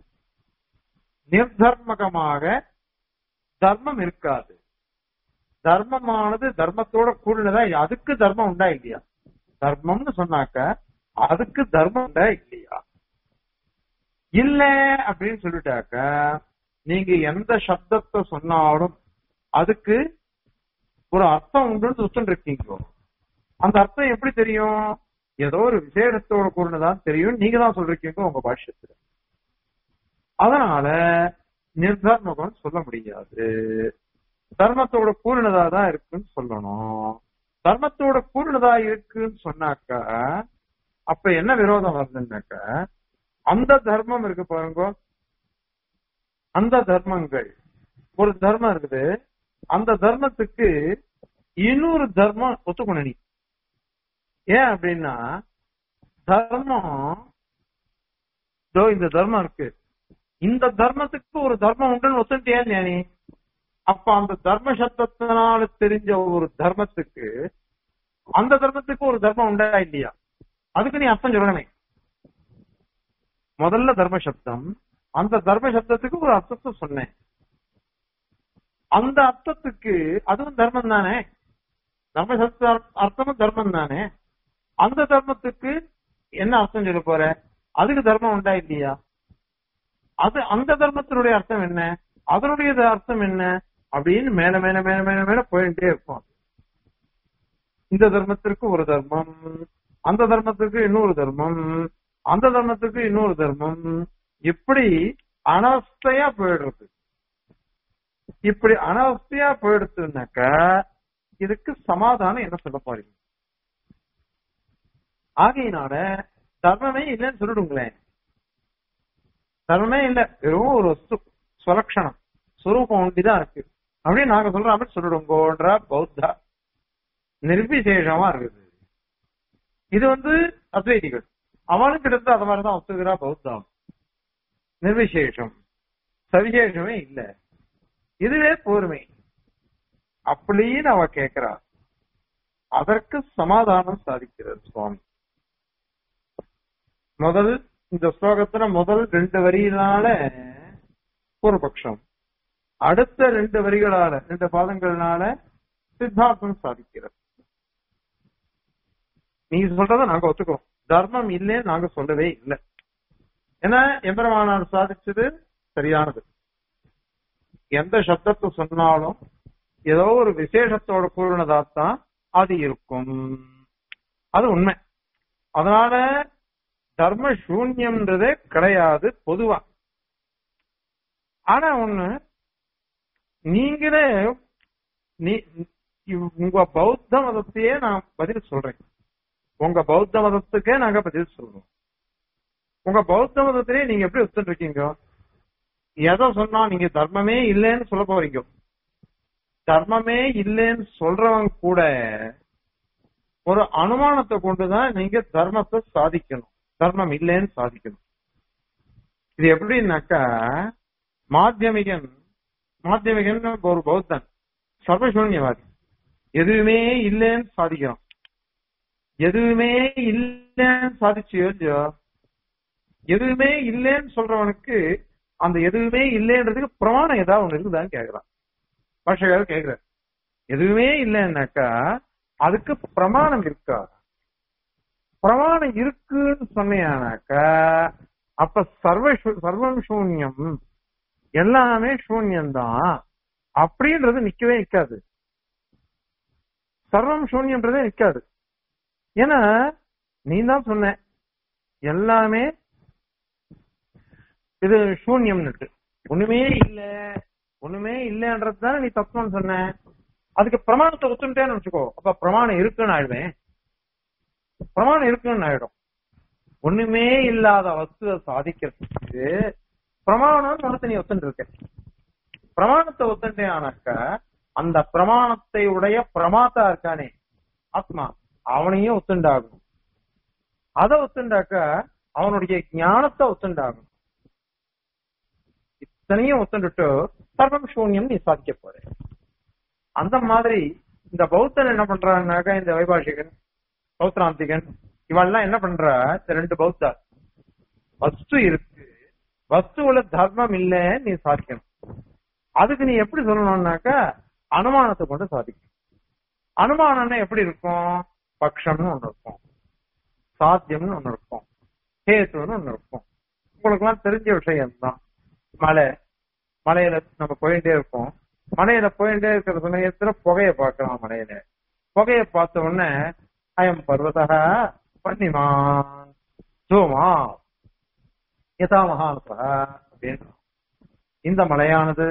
நிர்தர்மகமாக தர்மம் இருக்காது தர்மமானது தர்மத்தோட கூடினதா அதுக்கு தர்மம் உண்டா இல்லையா தர்மம்னு சொன்னாக்க அதுக்கு தர்மம் உண்டா இல்லையா இல்ல அப்படின்னு சொல்லிட்டாக்க நீங்க எந்த சப்தத்தை சொன்னாலும் அதுக்கு ஒரு அர்த்தம் உண்டுன்னு சுத்தம் இருக்கீங்க அந்த அர்த்தம் எப்படி தெரியும் ஏதோ ஒரு விசேஷத்தோட கூறினதான் தெரியும் நீங்க தான் சொல்றீங்க உங்க பாஷ்யத்துல அதனால நிர்தர்மகம் சொல்ல முடியாது தர்மத்தோட பூர்ணதா தான் இருக்குன்னு சொல்லணும் தர்மத்தோட பூர்ணதா இருக்குன்னு சொன்னாக்கா அப்ப என்ன விரோதம் வருதுன்னாக்க அந்த தர்மம் இருக்கு பாருங்க அந்த தர்மங்கள் ஒரு தர்மம் இருக்குது அந்த தர்மத்துக்கு இன்னொரு தர்மம் ஒத்துக்கணும் நீ ஏன் அப்படின்னா தர்மம் இதோ இந்த தர்மம் இருக்கு இந்த தர்மத்துக்கு ஒரு தர்மம் உண்டுன்னு ஒத்துட்டியா இல்லையா நீ அப்ப அந்த தர்ம சப்தத்தினால தெரிஞ்ச ஒரு தர்மத்துக்கு அந்த தர்மத்துக்கு ஒரு தர்மம் உண்டா இல்லையா அதுக்கு நீ அர்த்தம் சொல்லணுமே முதல்ல தர்ம சப்தம் அந்த தர்ம சப்தத்துக்கு ஒரு அர்த்தத்தை சொன்னேன் அந்த அர்த்தத்துக்கு அதுவும் தர்மம் தானே தர்ம சப்த அர்த்தமும் தர்மம் தானே அந்த தர்மத்துக்கு என்ன அர்த்தம் சொல்ல போற அதுக்கு தர்மம் உண்டா இல்லையா அது அந்த தர்மத்தினுடைய அர்த்தம் என்ன அதனுடைய அர்த்தம் என்ன அப்படின்னு மேல மேல மேல மேல மேல போயிட்டே இருப்போம் இந்த தர்மத்திற்கு ஒரு தர்மம் அந்த தர்மத்துக்கு இன்னொரு தர்மம் அந்த தர்மத்துக்கு இன்னொரு தர்மம் இப்படி அனவஸ்தையா போயிடுறது இப்படி அனவஸ்தையா போயிடுச்சுனாக்க இதுக்கு சமாதானம் என்ன சொல்ல போறீங்க ஆகையினால தர்மமே இல்லைன்னு சொல்லிடுங்களேன் தர்மமே இல்ல வெறும் ஒரு வஸ்து சுலக்ஷணம் சுரூபம் ஒண்டிதான் இருக்கு அப்படின்னு நாங்க சொல்ற மாதிரி சொல்லிடுங்கோன்ற பௌத்தா நிர்விசேஷமா இருக்குது இது வந்து அத்வைதிகள் அவனுக்கு இருந்து அது மாதிரிதான் ஒத்துக்கிறா பௌத்தம் நிர்விசேஷம் சவிசேஷமே இல்ல இதுவே பொறுமை அப்படின்னு அவ கேக்குறா அதற்கு சமாதானம் சாதிக்கிறார் சுவாமி முதல் இந்த ஸ்லோகத்துல முதல் ரெண்டு வரியினால பூர்வபக்ஷம் அடுத்த ரெண்டு வரிகளால ரெண்டு பாதங்கள்னால சித்தார்த்தம் சாதிக்கிறது நீங்க சொல்றத நாங்க ஒத்துக்கிறோம் தர்மம் இல்லைன்னு நாங்க சொல்லவே இல்லை ஏன்னா எம்பெருமானார் சாதிச்சது சரியானது எந்த சப்தத்தை சொன்னாலும் ஏதோ ஒரு விசேஷத்தோட கூறினதாத்தான் அது இருக்கும் அது உண்மை அதனால தர்ம சூன்யம்ன்றதே கிடையாது பொதுவா ஆனா ஒண்ணு நீங்களே நீ உங்க பௌத்த மதத்தையே நான் பதில் சொல்றேன் உங்க பௌத்த மதத்துக்கே நாங்க பதில் சொல்றோம் உங்க பௌத்த மதத்திலே நீங்க எப்படி ஒத்துட்டு இருக்கீங்க எதை சொன்னா நீங்க தர்மமே இல்லைன்னு சொல்ல போறீங்க தர்மமே இல்லைன்னு சொல்றவங்க கூட ஒரு அனுமானத்தை கொண்டுதான் நீங்க தர்மத்தை சாதிக்கணும் தர்மம் இல்லைன்னு சாதிக்கணும் இது எப்படின்னாக்கா மாத்தியமிகன் மாத்தியமிகன் ஒரு பௌத்தன் சர்வசூன்யவாதி எதுவுமே இல்லைன்னு சாதிக்கிறான் எதுவுமே இல்லைன்னு சாதிச்சு இல்லையோ எதுவுமே இல்லைன்னு சொல்றவனுக்கு அந்த எதுவுமே இல்லைன்றதுக்கு பிரமாணம் ஏதாவது ஒண்ணு இருக்குதான்னு கேக்குறான் பாஷகாரர் கேக்குறாரு எதுவுமே இல்லைன்னாக்கா அதுக்கு பிரமாணம் இருக்கா பிரமாணம் இருக்குன்னு சொன்னியானாக்கா அப்ப சர்வ சர்வம் சூன்யம் எல்லாமே சூன்யம்தான் அப்படின்றது நிக்கவே நிக்காது சர்வம் சூன்யம்ன்றதே நிக்காது ஏன்னா நீ தான் சொன்ன எல்லாமே இது சூன்யம்னுட்டு ஒண்ணுமே இல்ல ஒண்ணுமே இல்லன்றது தானே நீ தத்துவம்னு சொன்ன அதுக்கு பிரமாணத்தை ஒத்துட்டேன்னு வச்சுக்கோ அப்ப பிரமாணம் இருக்குன்னு ஆயிடுவேன் பிரமாணம் இருக்குன்னு ஆயிடும் ஒண்ணுமே இல்லாத வஸ்துவை சாதிக்கிறதுக்கு பிரமாணம் ஒருத்த நீ ஒத்துட்டு இருக்க பிரமாணத்தை ஒத்துட்டே ஆனாக்க அந்த பிரமாணத்தை உடைய பிரமாத்தா இருக்கானே ஆத்மா அவனையும் ஒத்துண்டாகணும் அதை ஒத்துண்டாக்க அவனுடைய ஞானத்தை ஒத்துண்டாகணும் இத்தனையும் ஒத்துண்டுட்டு சர்வம் சூன்யம் நீ சாதிக்க போற அந்த மாதிரி இந்த பௌத்தன் என்ன பண்றான்னாக்கா இந்த வைபாஷிகன் பௌத்ராந்திகன் இவெல்லாம் என்ன பண்றா இந்த ரெண்டு பௌத்தா வஸ்து இருக்கு வஸ்துவுல தர்மம் இல்ல நீ சாதிக்கணும் அதுக்கு நீ எப்படி சொல்லணும்னாக்கா அனுமானத்தை கொண்டு சாதிக்கணும் அனுமானம்னா எப்படி இருக்கும் பக்ஷம்னு ஒண்ணு இருக்கும் சாத்தியம்னு ஒண்ணு இருக்கும் ஹேத்துன்னு ஒண்ணு இருக்கும் உங்களுக்கு எல்லாம் தெரிஞ்ச விஷயம் தான் மலை மலையில நம்ம போயிட்டே இருப்போம் மலையில போயிட்டே இருக்கிற சமயத்துல புகைய பார்க்கலாம் மலையில புகைய பார்த்த உடனே அயம் பர்வதா பண்ணிமான் சோமா யதா மகானசா அப்படின்னு இந்த மலையானது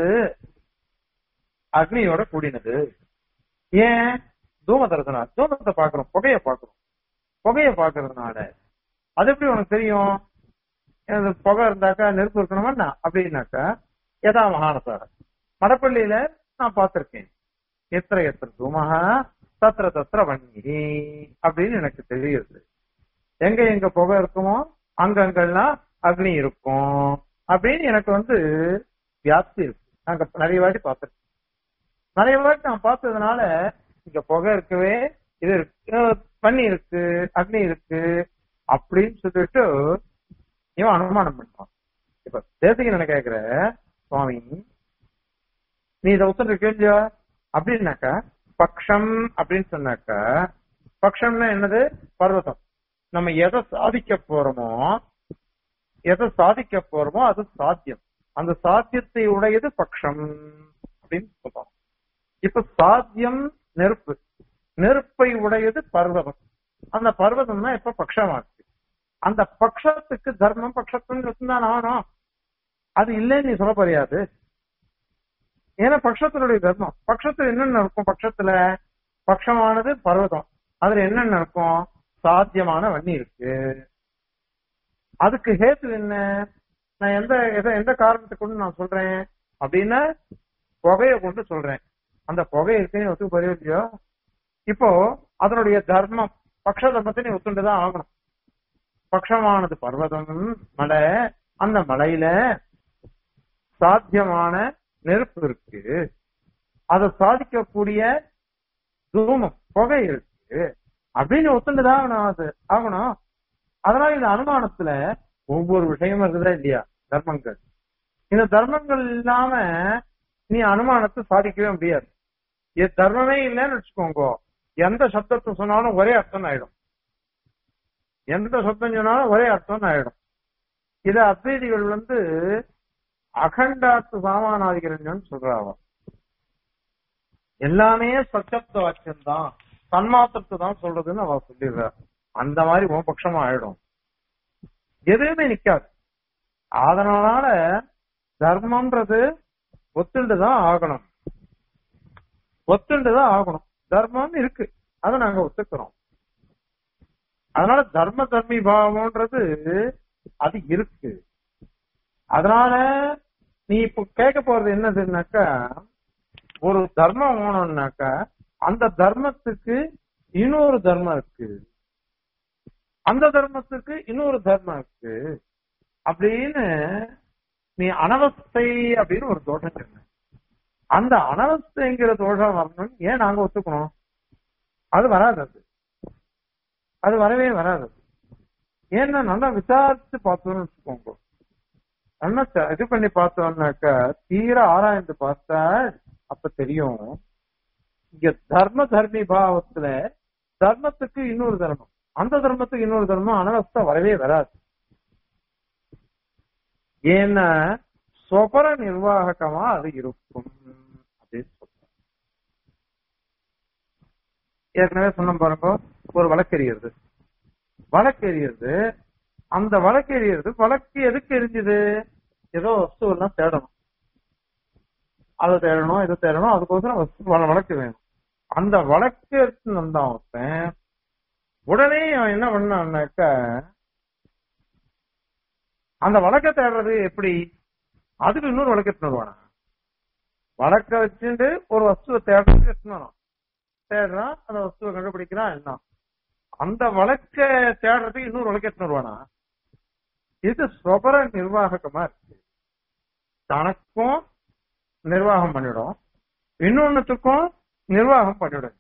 அக்னியோட கூடினது ஏன் தூம தரதுனால தூமத்தை பாக்குறோம் புகைய பாக்குறோம் புகைய பாக்குறதுனால அது எப்படி உனக்கு தெரியும் எனக்கு புகை இருந்தாக்கா நெருப்பு இருக்கணுமா அப்படின்னாக்கா யதா மகானசா மடப்பள்ளியில நான் பார்த்திருக்கேன் எத்திர எத்திர தூமகா தத்திர தத்திர வன்னி அப்படின்னு எனக்கு தெரியுது எங்க எங்க புகை இருக்குமோ அங்கங்கெல்லாம் அக்னி இருக்கும் அப்படின்னு எனக்கு வந்து வியாப்தி இருக்கு நாங்க நிறைய வாட்டி பார்த்திருக்கேன் நிறைய வாட்டி நான் பார்த்ததுனால இங்க புகை இருக்கவே இது இருக்கு பண்ணி இருக்கு அக்னி இருக்கு அப்படின்னு சொல்லிட்டு இவன் அனுமானம் பண்ணான் இப்ப தேசிக்கு என்ன கேக்குற சுவாமி நீ இதை ஒத்துட்டு இருக்கா அப்படின்னாக்கா பக்ஷம் அப்படின்னு சொன்னாக்கா பக்ஷம்னா என்னது பர்வதம் நம்ம எதை சாதிக்க போறோமோ எதை சாதிக்க போறோமோ அது சாத்தியம் அந்த சாத்தியத்தை உடையது பக்ஷம் அப்படின்னு சொல்றோம் இப்ப சாத்தியம் நெருப்பு நெருப்பை உடையது பர்வதம் அந்த பர்வதம் தான் இப்ப பக்ஷமாச்சு அந்த பக்ஷத்துக்கு தர்மம் பக்ஷத்துன்னு தான் ஆகணும் அது இல்லைன்னு நீ சொல்ல போறியாது ஏன்னா பக்ஷத்தினுடைய தர்மம் பக்ஷத்துல என்னென்ன இருக்கும் பக்ஷத்துல பக்ஷமானது பர்வதம் அதுல என்னென்ன இருக்கும் சாத்தியமான வன்னி இருக்கு அதுக்கு ஹேத்து என்ன நான் எந்த எதை எந்த காரணத்தை கொண்டு நான் சொல்றேன் அப்படின்னா புகையை கொண்டு சொல்றேன் அந்த புகை இருக்குன்னு ஒத்துக்கு போறியோ இல்லையோ இப்போ அதனுடைய தர்மம் பக்ஷ தர்மத்தை நீ ஒத்துண்டுதான் ஆகணும் பக்ஷமானது பர்வதம் மலை அந்த மலையில சாத்தியமான நெருப்பு இருக்கு அதை சாதிக்கக்கூடிய தூமம் புகை இருக்கு அப்படின்னு ஒத்துண்டுதான் ஆகணும் அது ஆகணும் அதனால இந்த அனுமானத்துல ஒவ்வொரு விஷயமும் இருக்குதா இல்லையா தர்மங்கள் இந்த தர்மங்கள் இல்லாம நீ அனுமானத்தை சாதிக்கவே முடியாது இது தர்மமே இல்லைன்னு வச்சுக்கோங்க எந்த சப்தத்தை சொன்னாலும் ஒரே அர்த்தம் ஆயிடும் எந்த சப்தம் சொன்னாலும் ஒரே அர்த்தம் ஆயிடும் இத அத்வைதிகள் வந்து அகண்டாத்து சாமானாதிகரஞ்சன் சொல்றாவ எல்லாமே சச்சப்த வாக்கியம் தான் தன்மாத்திரத்தை தான் சொல்றதுன்னு அவ சொல்லிடுறா அந்த மாதிரி உன் பட்சமா ஆயிடும் எதுவுமே நிக்காது அதனால தர்மம்ன்றது ஒத்துண்டுதான் ஆகணும் ஒத்துண்டுதான் ஆகணும் தர்மம் இருக்கு அதை நாங்க ஒத்துக்கிறோம் அதனால தர்ம தர்மி பாவம்ன்றது அது இருக்கு அதனால நீ இப்ப கேட்க போறது என்னதுன்னாக்கா ஒரு தர்மம் வேணும்னாக்கா அந்த தர்மத்துக்கு இன்னொரு தர்மம் இருக்கு அந்த தர்மத்துக்கு இன்னொரு தர்மம் இருக்கு அப்படின்னு நீ அனவஸ்தை அப்படின்னு ஒரு தோஷம் சொன்ன அந்த அனவஸ்தைங்கிற தோஷம் வரணும்னு ஏன் நாங்க ஒத்துக்கணும் அது வராது அது அது வரவே வராது ஏன்னா நல்லா விசாரிச்சு பார்த்தோம்னு வச்சுக்கோங்க நல்லா ச- இது பண்ணி பார்த்தோம்னாக்கா தீர ஆராய்ந்து பார்த்தா அப்ப தெரியும் இங்க தர்ம தர்மி பாவத்துல தர்மத்துக்கு இன்னொரு தர்மம் அந்த தர்மத்துக்கு இன்னொரு தர்மம் அனவஸ்தை வரவே வராது ஏன்னா சொபர நிர்வாகமா அது இருக்கும் அப்படின்னு சொல்றேன் ஏற்கனவே சொன்ன பாருங்க ஒரு வழக்கெறியறது வழக்கெறியறது அந்த வழக்கெறியறது வழக்கு எதுக்கு எரிஞ்சுது ஏதோ வஸ்து எல்லாம் தேடணும் அதை தேடணும் இதை தேடணும் அதுக்கோசரம் வஸ்து வழ- வழக்கு வேணும் அந்த வழக்கு எடுத்து வந்தான் ஒருத்தன் உடனே அவன் என்ன பண்ணான்னாக்க அந்த வழக்க தேடுறது எப்படி அதுக்கு இன்னொரு வழக்கு எடுத்துன்னு வருவானா வழக்க வச்சுட்டு ஒரு வஸ்துவை தேடுறது எடுத்துன்னு வரான் தேடுறான் அந்த வஸ்துவை கண்டுபிடிக்கிறான் எல்லாம் அந்த வழக்க தேடுறதுக்கு இன்னொரு வழக்கு எடுத்துன்னு வருவானா இது சொபர நிர்வாகமா இருக்கு தனக்கும் நிர்வாகம் பண்ணிடும் இன்னொன்னுத்துக்கும் நிர்வாகம் பண்ணிடும்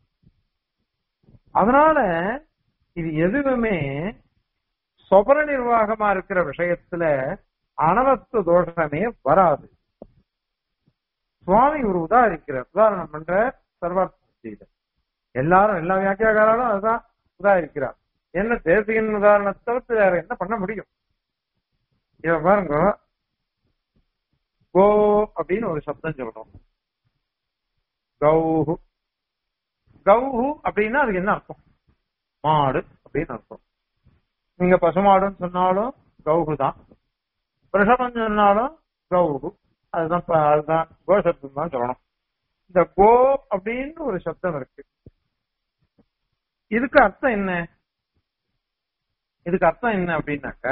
அதனால இது எதுவுமே சொபர நிர்வாகமா இருக்கிற விஷயத்துல அனவஸ்து தோஷமே வராது சுவாமி ஒரு உதாரிக்கிறார் உதாரணம் பண்ற சர்வார்த்த எல்லாரும் எல்லா வியாக்கியாக்காரரும் அதுதான் உதாரிக்கிறார் என்ன தேசிகன் உதாரணத்தை தவிர்த்து வேற என்ன பண்ண முடியும் இவ பாருங்க கோ அப்படின்னு ஒரு சப்தம் சொல்லணும் கௌஹு கௌஹு அப்படின்னா அதுக்கு என்ன அர்த்தம் மாடு அப்படின்னு அர்த்தம் நீங்க பசுமாடுன்னு சொன்னாலும் கௌஹு தான் ரிஷபம் சொன்னாலும் கௌஹு அதுதான் ப- அதுதான் கோ சப்தம் தான் சொல்லணும் இந்த கோ அப்படின்னு ஒரு சப்தம் இருக்கு இதுக்கு அர்த்தம் என்ன இதுக்கு அர்த்தம் என்ன அப்படின்னாக்க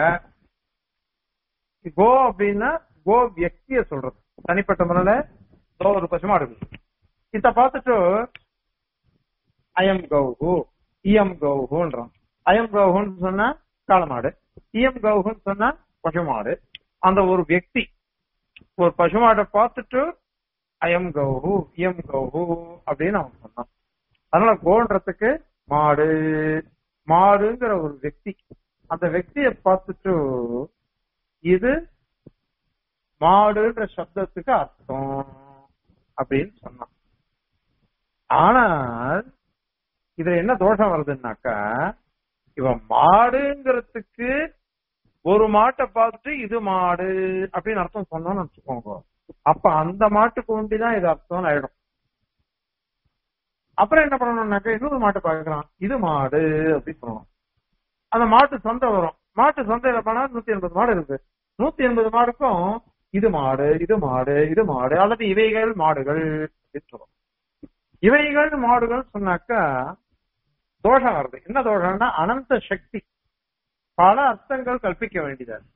கோ அப்படின்னா கோ வியக்திய சொல்றது தனிப்பட்ட முறையில கோ ஒரு பசுமாடு இருக்கு. இத பார்த்துட்டு அயம் கௌஹு இயம் கௌஹுன்றான் அயம் கௌஹுன்னு சொன்னா காளமாடு இயம் கௌஹுன்னு சொன்னா பசுமாடு அந்த ஒரு வியக்தி ஒரு பசுமாடை பார்த்துட்டு அயம் கௌஹு இயம் கௌஹு அப்படின்னு அவன் சொன்னான் அதனால கோன்றதுக்கு மாடு மாடுங்கிற ஒரு వ్యక్తి அந்த వ్యక్తిயை பார்த்துட்டு இது மாடுன்ற சப்தத்துக்கு அர்த்தம் அப்படின்னு சொன்னான் ஆனால் இதுல என்ன தோஷம் வருதுன்னாக்கா இவன் மாடுங்கிறதுக்கு ஒரு மாட்டை பார்த்துட்டு இது மாடு அப்படின்னு அர்த்தம் சொன்னோம்னு வச்சுக்கோங்க அப்ப அந்த மாட்டுக்கு ஒண்டிதான் இது அர்த்தம் ஆயிடும் அப்புறம் என்ன பண்ணணும்னாக்கா இன்னொரு மாட்டை பார்க்கலாம் இது மாடு அப்படின்னு சொல்லணும் அந்த மாட்டு சந்தை வரும் மாட்டு சந்தையில போனா நூத்தி எண்பது மாடு இருக்கு நூத்தி எண்பது மாடுக்கும் இது மாடு இது மாடு இது மாடு அல்லது இவைகள் மாடுகள் அப்படின்னு சொல்றோம் இவைகள் மாடுகள் சொன்னாக்கா தோஷம் வருது என்ன தோஷம்னா அனந்த சக்தி பல அர்த்தங்கள் கற்பிக்க வேண்டியதா இருக்கு.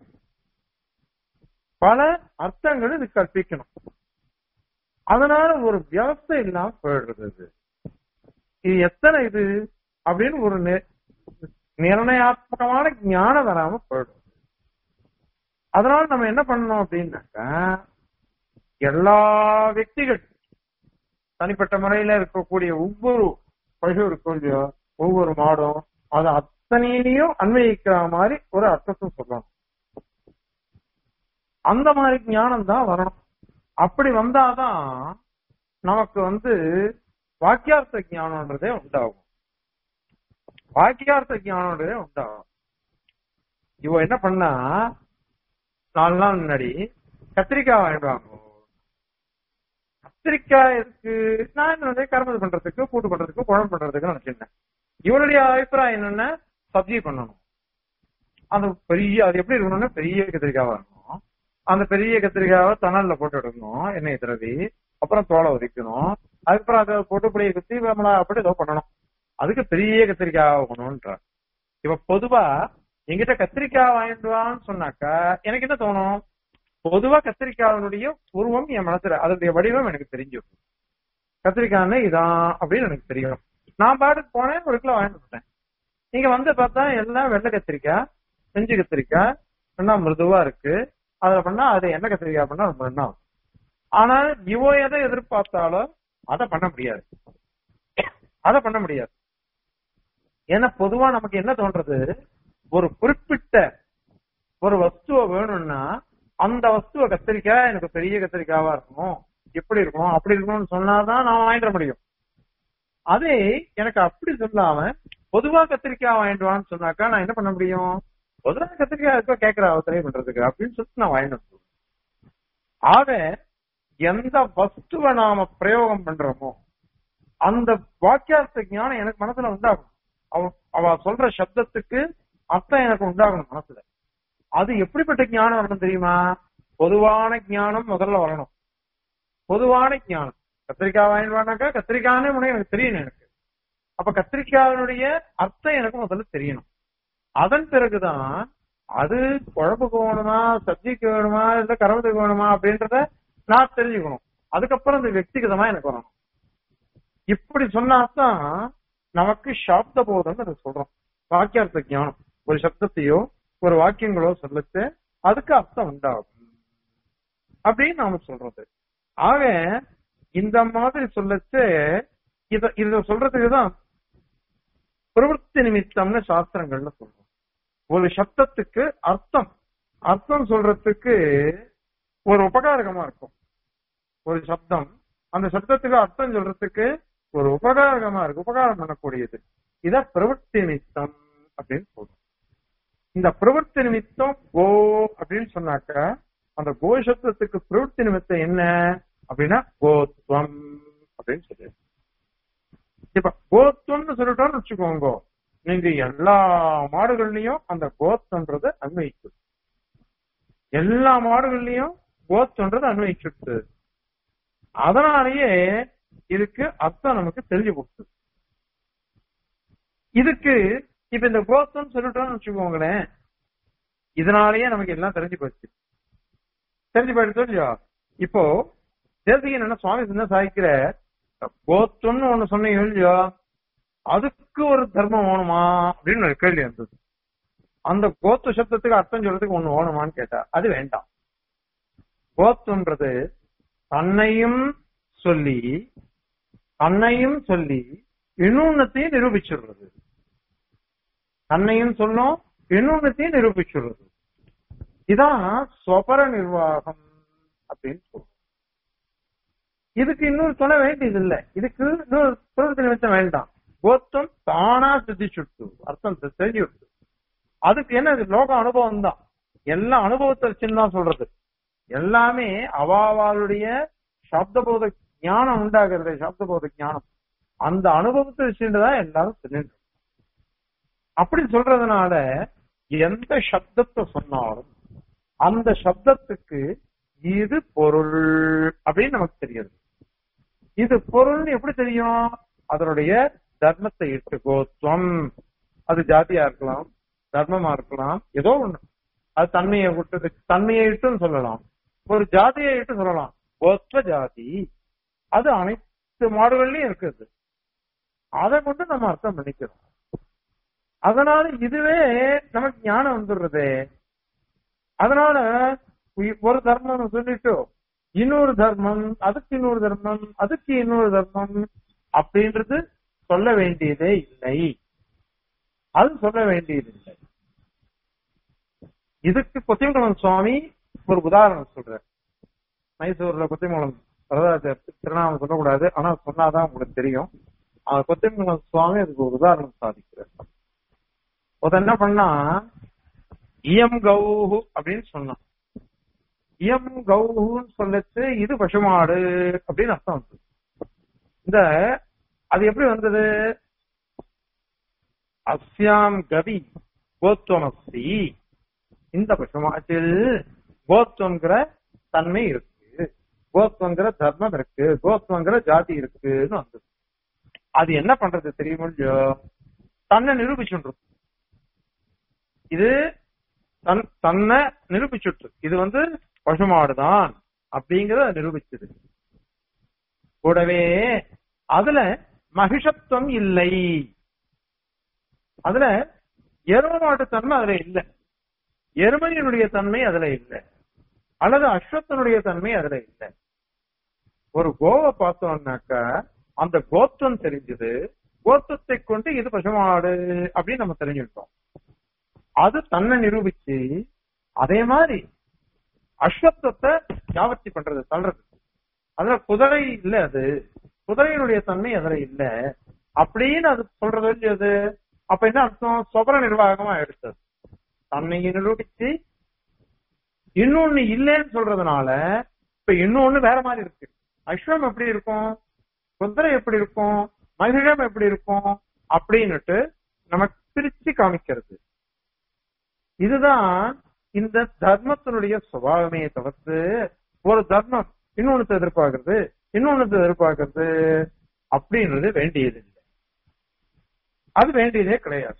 பல அர்த்தங்கள் இது கற்பிக்கணும் அதனால ஒரு வியவஸ்தை இல்லாம போயிடுறது இது இது எத்தனை இது அப்படின்னு ஒரு நி- நிர்ணயாத்மகமான ஞானம் வராம போயிடும் அதனால நம்ம என்ன பண்ணணும் அப்படின்னாக்கா எல்லா వ్యక్తిகள் தனிப்பட்ட முறையில இருக்கக்கூடிய ஒவ்வொரு பசு இருக்கும் இல்லையோ ஒவ்வொரு மாடும் அது அத்தனையிலையும் அன்வயிக்கிற மாதிரி ஒரு அர்த்தத்தை சொல்லணும் அந்த மாதிரி ஞானம் தான் வரணும் அப்படி வந்தாதான் நமக்கு வந்து வாக்கியார்த்த ஞானம்ன்றதே உண்டாகும் வாக்கியார்த்த ஞானம்ன்றதே உண்டாகும் இவ என்ன பண்ணா நாலு நாள் முன்னாடி கத்திரிக்காய் வாங்கிட்டு வாங்க கத்திரிக்காய் இருக்கு நான் என்ன வந்து கரும்பு பண்றதுக்கு கூட்டு பண்றதுக்கு குழம்பு பண்றதுக்கு நினைச்சிருந்தேன் இவருடைய அபிப்பிராயம் என்னன்னா சப்ஜி பண்ணணும் அந்த பெரிய அது எப்படி இருக்கணும்னா பெரிய கத்திரிக்காவா இருக்கணும் அந்த பெரிய கத்திரிக்காவை தணல்ல போட்டு எடுக்கணும் எண்ணெய் திரவி அப்புறம் தோலை உரிக்கணும் அதுக்கப்புறம் அதை போட்டு இப்படி குத்தி நம்மள அப்படி ஏதோ பண்ணணும் அதுக்கு பெரிய கத்திரிக்காய் ஆகணும்ன்ற இப்ப பொதுவா எங்கிட்ட கத்திரிக்காய் வாங்கிட்டு வான்னு சொன்னாக்கா எனக்கு என்ன தோணும் பொதுவா கத்திரிக்காயினுடைய உருவம் என் மனசுல அதனுடைய வடிவம் எனக்கு தெரிஞ்சிடும் கத்திரிக்காய்னா இதான் அப்படின்னு எனக்கு தெரியும் நான் பாட்டுக்கு போனேன் ஒரு கிலோ வாங்கிட்டு வந்துட்டேன் நீங்க வந்து பார்த்தா எல்லாம் வெள்ளை கத்திரிக்காய் செஞ்சு கத்திரிக்காய் என்ன மிருதுவா இருக்கு அதுல பண்ணா அது என்ன கத்திரிக்காய் பண்ணா ரொம்ப என்ன ஆகும். ஆனா இவோ எதை எதிர்பார்த்தாலும் அதை பண்ண முடியாது அதை பண்ண முடியாது ஏன்னா பொதுவா நமக்கு என்ன தோன்றது ஒரு குறிப்பிட்ட ஒரு வஸ்துவை வேணும்னா அந்த வஸ்துவை கத்திரிக்காய் எனக்கு பெரிய கத்திரிக்காவா இருக்கணும் எப்படி இருக்கணும் அப்படி இருக்கணும்னு சொன்னாதான் நான் வாங்கிட முடியும் அதே எனக்கு அப்படி சொல்லாம பொதுவா கத்திரிக்காய் வாங்கிட்டு வான்னு சொன்னாக்கா நான் என்ன பண்ண முடியும் பொதுவா கத்திரிக்காய் இருக்கோ கேட்கிற அவசரம் பண்றதுக்கு அப்படின்னு சொல்லிட்டு நான் வாங்கிட்டு வந்துருவேன். ஆக எந்த வஸ்துவை நாம பிரயோகம் பண்றோமோ அந்த வாக்கியார்த்த ஞானம் எனக்கு மனசுல உண்டாகும் அவ அவ சொல்ற சப்தத்துக்கு அர்த்தம் எனக்கு உண்டாகணும் மனசுல அது எப்படிப்பட்ட ஞானம் வரணும் தெரியுமா பொதுவான ஞானம் முதல்ல வரணும் பொதுவான ஞானம் கத்திரிக்காய் வாங்கிடுவானாக்கா கத்திரிக்காய்னே முன்னே எனக்கு தெரியணும் எனக்கு அப்ப கத்திரிக்காயினுடைய அர்த்தம் எனக்கு முதல்ல தெரியணும் அதன் பிறகுதான் அது குழம்புக்கு வேணுமா சப்ஜிக்கு வேணுமா இல்ல கரவத்துக்கு வேணுமா அப்படின்றத நான் தெரிஞ்சுக்கணும் அதுக்கப்புறம் இந்த వ్యక్తిగதமா எனக்கு வரணும் இப்படி சொன்னாதான் நமக்கு சாப்த போதம் அதை சொல்றோம் வாக்கியார்த்த ஞானம் ஒரு சப்தத்தையோ ஒரு வாக்கியங்களோ சொல்லச்சு அதுக்கு அர்த்தம் உண்டாகும் அப்படின்னு நாம சொல்றது ஆக இந்த மாதிரி சொல்லச்சு இத இத சொல்றதுக்கு தான் பிரவൃத்தி நிமித்தம்னு சாஸ்திரங்கள்ல சொல்றோம் ஒரு சப்தத்துக்கு அர்த்தம் அர்த்தம் சொல்றதுக்கு ஒரு உபகாரகமா இருக்கும் ஒரு சப்தம் அந்த சப்தத்துக்கு அர்த்தம் சொல்றதுக்கு ஒரு உபகாரகமா இருக்கு உபகாரம் பண்ணக்கூடியது இத பிரவൃத்தி நிமித்தம் அப்படின்னு சொல்றோம் இந்த பிரவൃத்தி நிமித்தம் கோ அப்படின்னு சொன்னாக்க அந்த கோ சப்தத்துக்கு பிரவൃத்தி நிமித்தம் என்ன அப்படின்னா கோத்வம் அப்படின்னு சொல்லி இப்ப கோத்வம்னு சொல்லிட்டோம்னு வச்சுக்கோங்க நீங்க எல்லா மாடுகள்லயும் அந்த கோத்தன்றது அன்வயிக்கும் எல்லா மாடுகள்லயும் கோத்தன்றது அன்வயிச்சுட்டு அதனாலேயே இதுக்கு அர்த்தம் நமக்கு தெரிஞ்சு கொடுத்து இதுக்கு இப்ப இந்த கோத்தம் சொல்லிட்டோம்னு வச்சுக்கோங்களேன் இதனாலேயே நமக்கு எல்லாம் தெரிஞ்சு போச்சு தெரிஞ்சு போயிடுச்சு இல்லையா இப்போ தேசிகன் என்ன சுவாமி என்ன சாதிக்கிற கோத்தம்னு ஒண்ணு சொன்னீங்க இல்லையா அதுக்கு ஒரு தர்மம் வேணுமா அப்படின்னு ஒரு கேள்வி இருந்தது அந்த கோத்து சப்தத்துக்கு அர்த்தம் சொல்றதுக்கு ஒண்ணு வேணுமான்னு கேட்டா அது வேண்டாம் கோத்துன்றது தன்னையும் சொல்லி தன்னையும் சொல்லி இன்னொன்னத்தையும் நிரூபிச்சிடுறது தன்னையும் சொல்லும் இன்னொன்னத்தையும் நிரூபிச்சிடுறது இதான் ஸ்வபர நிர்வாகம் அப்படின்னு சொல்றோம் இதுக்கு இன்னொரு சொல்ல வேண்டியது இல்ல இதுக்கு இன்னொரு பிரவൃத்தி நிமித்தம் வேண்டாம் கோத்தம் தானா சித்திச்சுட்டு அர்த்தம் தெரிஞ்சு விட்டு அதுக்கு என்ன இது லோக அனுபவம் தான் எல்லா அனுபவத்தை வச்சுன்னு தான் சொல்றது எல்லாமே அவாவாளுடைய சப்தபோத ஞானம் உண்டாகிறது சப்தபோத ஞானம் அந்த அனுபவத்தை வச்சுட்டு தான் எல்லாரும் சொல்லிட்டு அப்படி சொல்றதுனால எந்த சப்தத்தை சொன்னாலும் அந்த சப்தத்துக்கு இது பொருள் அப்படின்னு நமக்கு தெரியுது இது பொருள் எப்படி தெரியும் அதனுடைய தர்மத்தை இட்டு கோத்வம் அது ஜாதியா இருக்கலாம் தர்மமா இருக்கலாம் ஏதோ ஒண்ணு அது தன்மையை விட்டு தன்மையை இட்டுன்னு சொல்லலாம் ஒரு ஜாதியை இட்டு சொல்லலாம் கோத்வ ஜாதி அது அனைத்து மாடுகள்லயும் இருக்குது அதை கொண்டு நம்ம அர்த்தம் பண்ணிக்கிறோம் அதனால இதுவே நமக்கு ஞானம் வந்துடுறது அதனால ஒரு தர்மம் சொல்லிட்டு இன்னொரு தர்மம் அதுக்கு இன்னொரு தர்மம் அதுக்கு இன்னொரு தர்மம் அப்படின்றது சொல்ல வேண்டியதே இல்லை அது சொல்ல வேண்டியது இல்லை இதுக்கு கொத்திமங்கலம் சுவாமி ஒரு உதாரணம் சொல்ற மைசூர்ல கொத்திமங்கலம் வரதாச்சார் திருநாமம் சொல்லக்கூடாது ஆனா சொன்னாதான் உங்களுக்கு தெரியும் அந்த கொத்திமங்கலம் சுவாமி அதுக்கு ஒரு உதாரணம் சாதிக்கிறார் ஒருத்தன் என்ன பண்ணா இயம் கௌஹு அப்படின்னு சொன்னான் இயம் கௌஹுன்னு சொல்லச்சு இது பசுமாடு அப்படின்னு அர்த்தம் வந்து இந்த அது எப்படி வந்தது அஸ்யாம் கவி கோத்வமஸ்தி இந்த பசுமாட்டில் கோத்வங்கிற தன்மை இருக்கு கோத்வங்கிற தர்மம் இருக்கு கோத்வங்கிற ஜாதி இருக்குன்னு வந்தது அது என்ன பண்றது தெரியுமோ இல்லையோ தன்னை நிரூபிச்சுன்றது இது தன் தன்னை நிரூபிச்சுட்டு இது வந்து பசுமாடுதான் அப்படிங்கறத நிரூபிச்சது கூடவே அதுல மகிஷத்துவம் இல்லை அதுல எரும மாட்டு தன்மை அதுல இல்ல எருமையினுடைய தன்மை அதுல இல்ல அல்லது அஸ்வத்தனுடைய தன்மை அதுல இல்ல ஒரு கோவை பார்த்தோம்னாக்கா அந்த கோத்தம் தெரிஞ்சது கோத்தத்தை கொண்டு இது பசுமாடு அப்படின்னு நம்ம தெரிஞ்சுக்கிட்டோம் அது தன்னை நிரூபிச்சு அதே மாதிரி அஸ்வத்தத்தை ஜாவர்த்தி பண்றது தள்ளுறது அதுல குதிரை இல்ல அது குதிரையினுடைய தன்மை அதுல இல்ல அப்படின்னு அது சொல்றது இல்லையாது அப்ப என்ன அர்த்தம் சொபர நிர்வாகமா எடுத்தது தன்னை நிரூபிச்சு இன்னொன்னு இல்லைன்னு சொல்றதுனால இப்ப இன்னொன்னு வேற மாதிரி இருக்கு அஸ்வம் எப்படி இருக்கும் குதிரை எப்படி இருக்கும் மகிழம் எப்படி இருக்கும் அப்படின்னுட்டு நமக்கு பிரிச்சு காமிக்கிறது இதுதான் இந்த தர்மத்தினுடைய சுபாவமே தவிர்த்து ஒரு தர்மம் இன்னொன்னு எதிர்பார்க்கறது இன்னொன்னு எதிர்பார்க்கறது அப்படின்றது வேண்டியது இல்லை அது வேண்டியதே கிடையாது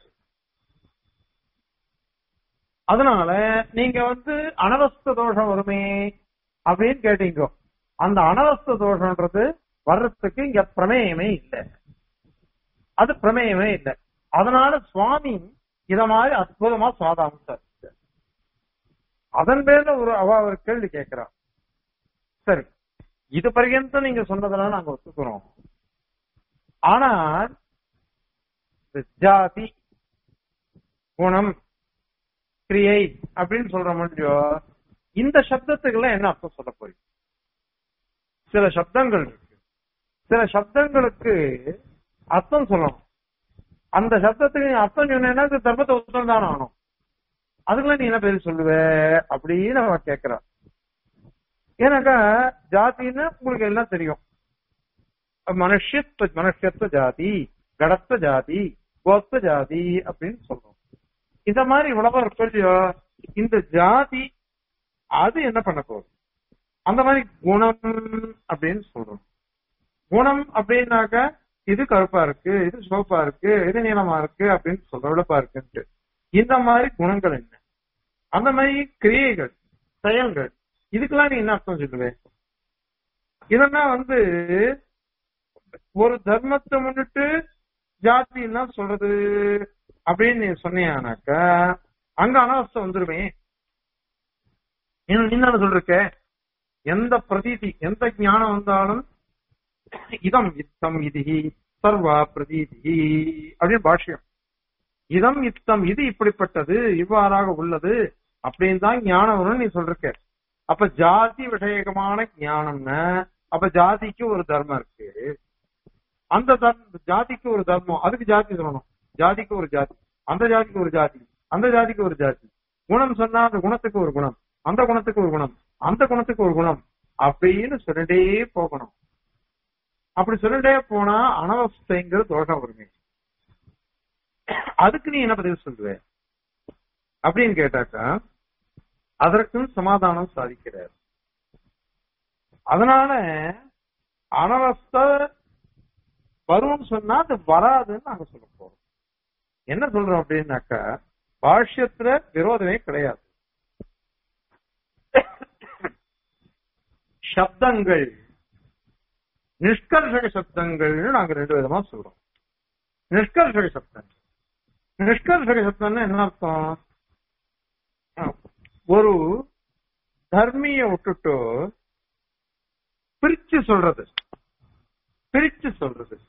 அதனால நீங்க வந்து அனவஸ்த தோஷம் வருமே அப்படின்னு கேட்டீங்க அந்த அனவஸ்த தோஷம்ன்றது வர்றதுக்கு இங்க பிரமேயமே இல்லை அது பிரமேயமே இல்லை அதனால சுவாமி இத மாதிரி அற்புதமா சுவாதாமிச்சார் அதன் பேர்ல ஒரு அவ ஒரு கேள்வி கேட்கிறா சரி இது பர்யந்தம் நீங்க சொன்னதெல்லாம் நாங்க ஒத்துக்கிறோம் ஆனால் இந்த ஜாதி குணம் கிரியை அப்படின்னு சொல்ற முடியும் இந்த சப்தத்துக்கெல்லாம் என்ன அர்த்தம் சொல்ல போறீங்க சில சப்தங்கள் இருக்கு சில சப்தங்களுக்கு அர்த்தம் சொல்லணும் அந்த சப்தத்துக்கு நீ அர்த்தம் சொன்னா இது தர்மத்தை உத்தம் தானே ஆகணும் அதுக்கெல்லாம் நீ என்ன பேர் சொல்லுவ அப்படின்னு அவ கேக்குறா ஏன்னாக்கா ஜாதின்னு உங்களுக்கு எல்லாம் தெரியும் மனுஷத்துவ மனுஷத்துவ ஜாதி கடத்த ஜாதி கோத்த ஜாதி அப்படின்னு சொல்றோம் இந்த மாதிரி இவ்வளவு இருக்கு இல்லையோ இந்த ஜாதி அது என்ன பண்ண போகுது அந்த மாதிரி குணம் அப்படின்னு சொல்றோம் குணம் அப்படின்னாக்க இது கருப்பா இருக்கு இது சிவப்பா இருக்கு இது நீளமா இருக்கு அப்படின்னு சொல்ற விளப்பா இருக்குன்ட்டு இந்த மாதிரி குணங்கள் என்ன அந்த மாதிரி கிரியைகள் செயல்கள் இதுக்கெல்லாம் நீ என்ன அர்த்தம் சொல்லுவேன் இதெல்லாம் வந்து ஒரு தர்மத்தை முன்னிட்டு ஜாதி என்ன சொல்றது அப்படின்னு நீ சொன்னியானாக்கா அங்க அனாவஸ்தை வந்துருவேன் நீ என்ன சொல்லிருக்க எந்த பிரதீதி எந்த ஞானம் வந்தாலும் இதம் இத்தம் இது சர்வா பிரதீதி அப்படின்னு பாஷ்யம் இதம் இத்தம் இது இப்படிப்பட்டது இவ்வாறாக உள்ளது அப்படின்னு தான் ஞானம் வரும்னு நீ சொல்லிருக்க அப்ப ஜாதி விஷயகமான ஞானம்னா அப்ப ஜாதிக்கு ஒரு தர்மம் இருக்கு அந்த தர்ம ஜாதிக்கு ஒரு தர்மம் அதுக்கு ஜாதி சொல்லணும் ஜாதிக்கு ஒரு ஜாதி அந்த ஜாதிக்கு ஒரு ஜாதி அந்த ஜாதிக்கு ஒரு ஜாதி குணம் சொன்னா அந்த குணத்துக்கு ஒரு குணம் அந்த குணத்துக்கு ஒரு குணம் அந்த குணத்துக்கு ஒரு குணம் அப்படின்னு சொல்லிட்டே போகணும் அப்படி சொல்லிட்டே போனா அனவஸ்தைங்கிற தோஷம் வருமே அதுக்கு நீ என்ன பதில் சொல்லுவ அப்படின்னு கேட்டாக்கா அதற்கும் சமாதானம் சாதிக்கிறார் அதனால அனவஸ்தை வரும்னு சொன்னா அது வராதுன்னு நாங்க சொல்ல போறோம் என்ன சொல்றோம் அப்படின்னாக்கா பாஷ்யத்துல விரோதமே கிடையாது சப்தங்கள் நிஷ்கர்ஷக சப்தங்கள்னு நாங்க ரெண்டு விதமா சொல்றோம் நிஷ்கர்ஷக சப்தங்கள் நிஷ்கர்ஷக சப்தம்னா என்ன அர்த்தம் ஒரு தர்மிய விட்டுட்டு பிரிச்சு சொல்றது பிரிச்சு சொல்றது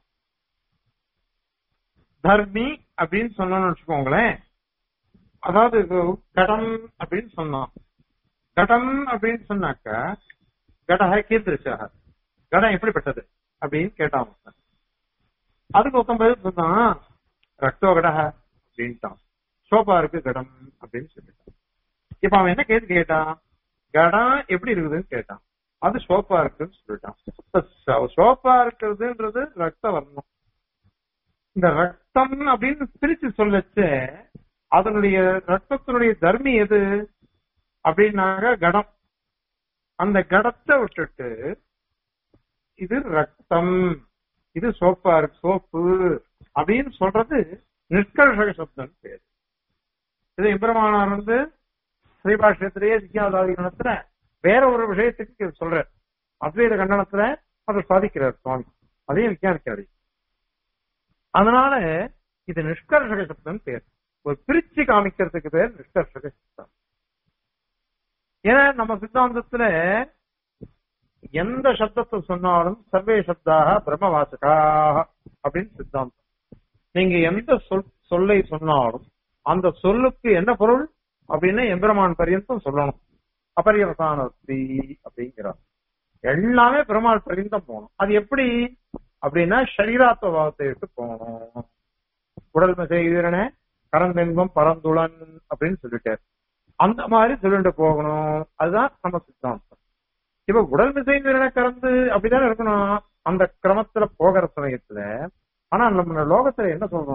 தர்மி அப்படின்னு சொன்னோம்னு வச்சுக்கோங்களேன் அதாவது கடம் அப்படின்னு சொன்னோம் கடம் அப்படின்னு சொன்னாக்க கடக கீர்த்திருச்சாக கடம் எப்படிப்பட்டது அப்படின்னு கேட்டான் அதுக்கு ஒருத்தன் பதில் சொன்னான் ரக்தோ கடக அப்படின்ட்டான் சோபா இருக்கு கடம் அப்படின்னு சொல்லிட்டான் இப்ப அவன் என்ன கேட்டு கேட்டான் கடம் எப்படி இருக்குதுன்னு கேட்டான் அது சோப்பா இருக்குன்னு சொல்லிட்டான் சோப்பா இருக்கிறதுன்றது ரத்த வர்ணம் இந்த ரத்தம் அப்படின்னு பிரிச்சு சொல்லச்சு அதனுடைய ரத்தத்தினுடைய தர்மி எது அப்படின்னாக்க கடம் அந்த கடத்தை விட்டுட்டு இது ரத்தம் இது சோப்பா இருக்கு சோப்பு அப்படின்னு சொல்றது நிஷ்கர்ஷக சப்தம் பேரு இது இம்பிரமானார் வந்து ஸ்ரீபாஷ்யத்திலேயே சிக்கியாதாதி கணத்துல வேற ஒரு விஷயத்துக்கு சொல்ற அத்வைத கண்டனத்துல அதை சாதிக்கிறார் சுவாமி அதையும் விஞ்ஞானிக்காரு அதனால இது நிஷ்கர்ஷக சப்தம் பேர் ஒரு பிரிச்சு காமிக்கிறதுக்கு பேர் நிஷ்கர்ஷக சப்தம் ஏன்னா நம்ம சித்தாந்தத்துல எந்த சப்தத்தை சொன்னாலும் சர்வே சப்தாக பிரம்மவாசகாக அப்படின்னு சித்தாந்தம் நீங்க எந்த சொல் சொல்லை சொன்னாலும் அந்த சொல்லுக்கு என்ன பொருள் அப்படின்னு எம்பெருமான் பரியந்தம் சொல்லணும் அபரியவசானி அப்படிங்கிறார் எல்லாமே பெருமாள் பரிந்தம் போகணும் அது எப்படி அப்படின்னா சரீராத்வ பாவத்தை விட்டு போகணும் உடல் செய்கிறனே கரந்தென்பம் பரந்துளன் அப்படின்னு சொல்லிட்டார் அந்த மாதிரி சொல்லிட்டு போகணும் அதுதான் நம்ம சித்தாந்தம் இப்ப உடல் மிசைந்திரனை கறந்து அப்படிதான் இருக்கணும் அந்த கிரமத்துல போகிற சமயத்துல ஆனா நம்ம லோகத்துல என்ன சொல்றோம்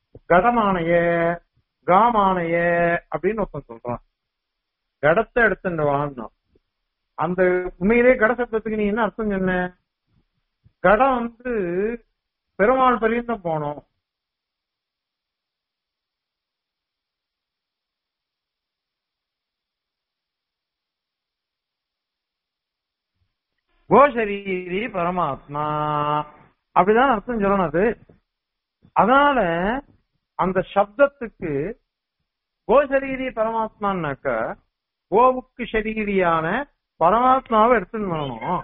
கடமானைய காமானைய அப்படின்னு ஒருத்தன் சொல்றான் கடத்தை எடுத்துட்டு வான்னா அந்த உண்மையிலே கட சப்தத்துக்கு நீ என்ன அர்த்தம் சொன்ன கடம் வந்து பெருமாள் பரியந்தம் போனோம் கோஷரீரி பரமாத்மா அப்படிதான் அர்த்தம் சொல்லணும் அது அதனால அந்த சப்தத்துக்கு கோசரீரி பரமாத்மான்னாக்க கோவுக்கு சரீரியான பரமாத்மாவை எடுத்துன்னு வரணும்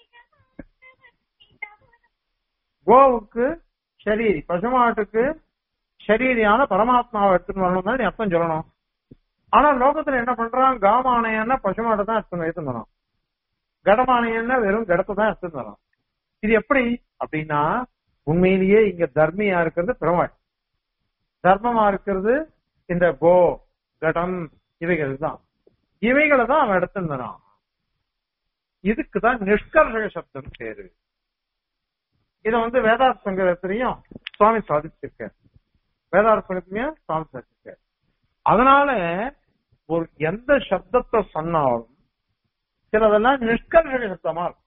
கோவுக்கு ஷரீரி பசுமாட்டுக்கு ஷரீரியான பரமாத்மாவை எடுத்துன்னு வரணும் தான் நீ அர்த்தம் சொல்லணும் ஆனா லோகத்துல என்ன பண்றான் காமானையன்னா பசுமாட்டை தான் எடுத்துன்னு எடுத்துன்னு வரோம் கடமானையன்னா வெறும் கடத்தை தான் எடுத்துன்னு வரோம் இது எப்படி அப்படின்னா உண்மையிலேயே இங்க தர்மியா இருக்கிறது பெருமாள் தர்மமா இருக்கிறது இந்த கோ கடம் இவைகள் தான் இவைகளை தான் அவன் எடுத்துருந்தான் இதுக்கு தான் நிஷ்கர்ஷக சப்தம் பேரு இத வந்து வேதார்த்த சங்கரத்திலையும் சுவாமி சாதிச்சிருக்க வேதார்த்த சங்கத்திலையும் சுவாமி சாதிச்சிருக்க அதனால ஒரு எந்த சப்தத்தை சொன்னாலும் சிலதெல்லாம் நிஷ்கர்ஷக சப்தமா இருக்கும்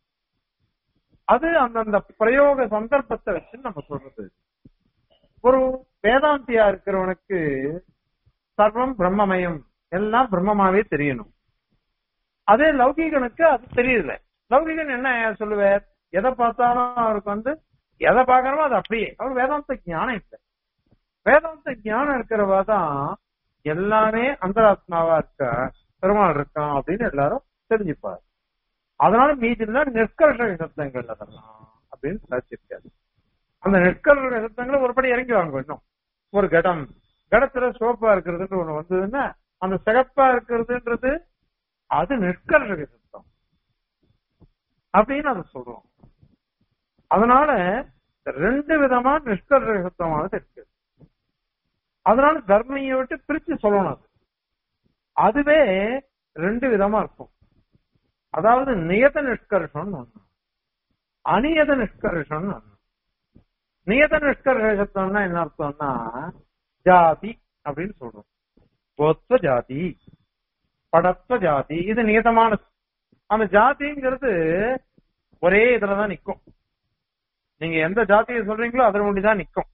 அது அந்தந்த பிரயோக சந்தர்ப்பத்தை வச்சு நம்ம சொல்றது ஒரு வேதாந்தியா இருக்கிறவனுக்கு சர்வம் பிரம்மமயம் எல்லாம் பிரம்மமாவே தெரியணும் அதே லௌகீகனுக்கு அது தெரியல லௌகீகன் என்ன சொல்லுவார் எதை பார்த்தாலும் அவருக்கு வந்து எதை பார்க்கறமோ அது அப்படியே அவர் வேதாந்த ஞானம் இல்லை வேதாந்த ஞானம் இருக்கிறவா தான் எல்லாமே அந்தராத்மாவா இருக்கா பெருமாள் இருக்கான் அப்படின்னு எல்லாரும் தெரிஞ்சுப்பார் அதனால மீதிலாம் நிற்கர்ஷ சப்தங்கள் அதெல்லாம் அப்படின்னு சாதிச்சிருக்காரு அந்த நிற்கர்ஷ சப்தங்களை ஒருபடி இறங்கி வாங்க இன்னும் ஒரு கடம் கடத்துல சோப்பா இருக்கிறதுன்னு ஒண்ணு வந்ததுன்னா அந்த சிகப்பா இருக்கிறதுன்றது அது நிற்கர்ஷக சப்தம் அப்படின்னு அதை சொல்றோம் அதனால ரெண்டு விதமா நிஷ்கர்ஷக சப்தமானது இருக்கு அதனால தர்மையை விட்டு பிரிச்சு சொல்லணும் அது அதுவே ரெண்டு விதமா இருக்கும் அதாவது நியத நிஷ்கர்ஷம் ஒண்ணு அநியத நிஷ்கர்ஷம் ஒண்ணு நியத நிஷ்கர்ஷம்னா என்ன அர்த்தம்னா ஜாதி அப்படின்னு சொல்றோம் கோத்வ ஜாதி படத்வ ஜாதி இது நியதமானது அந்த ஜாதிங்கிறது ஒரே இதுலதான் நிக்கும் நீங்க எந்த ஜாதியை சொல்றீங்களோ அதில் ஒண்டிதான் நிக்கும்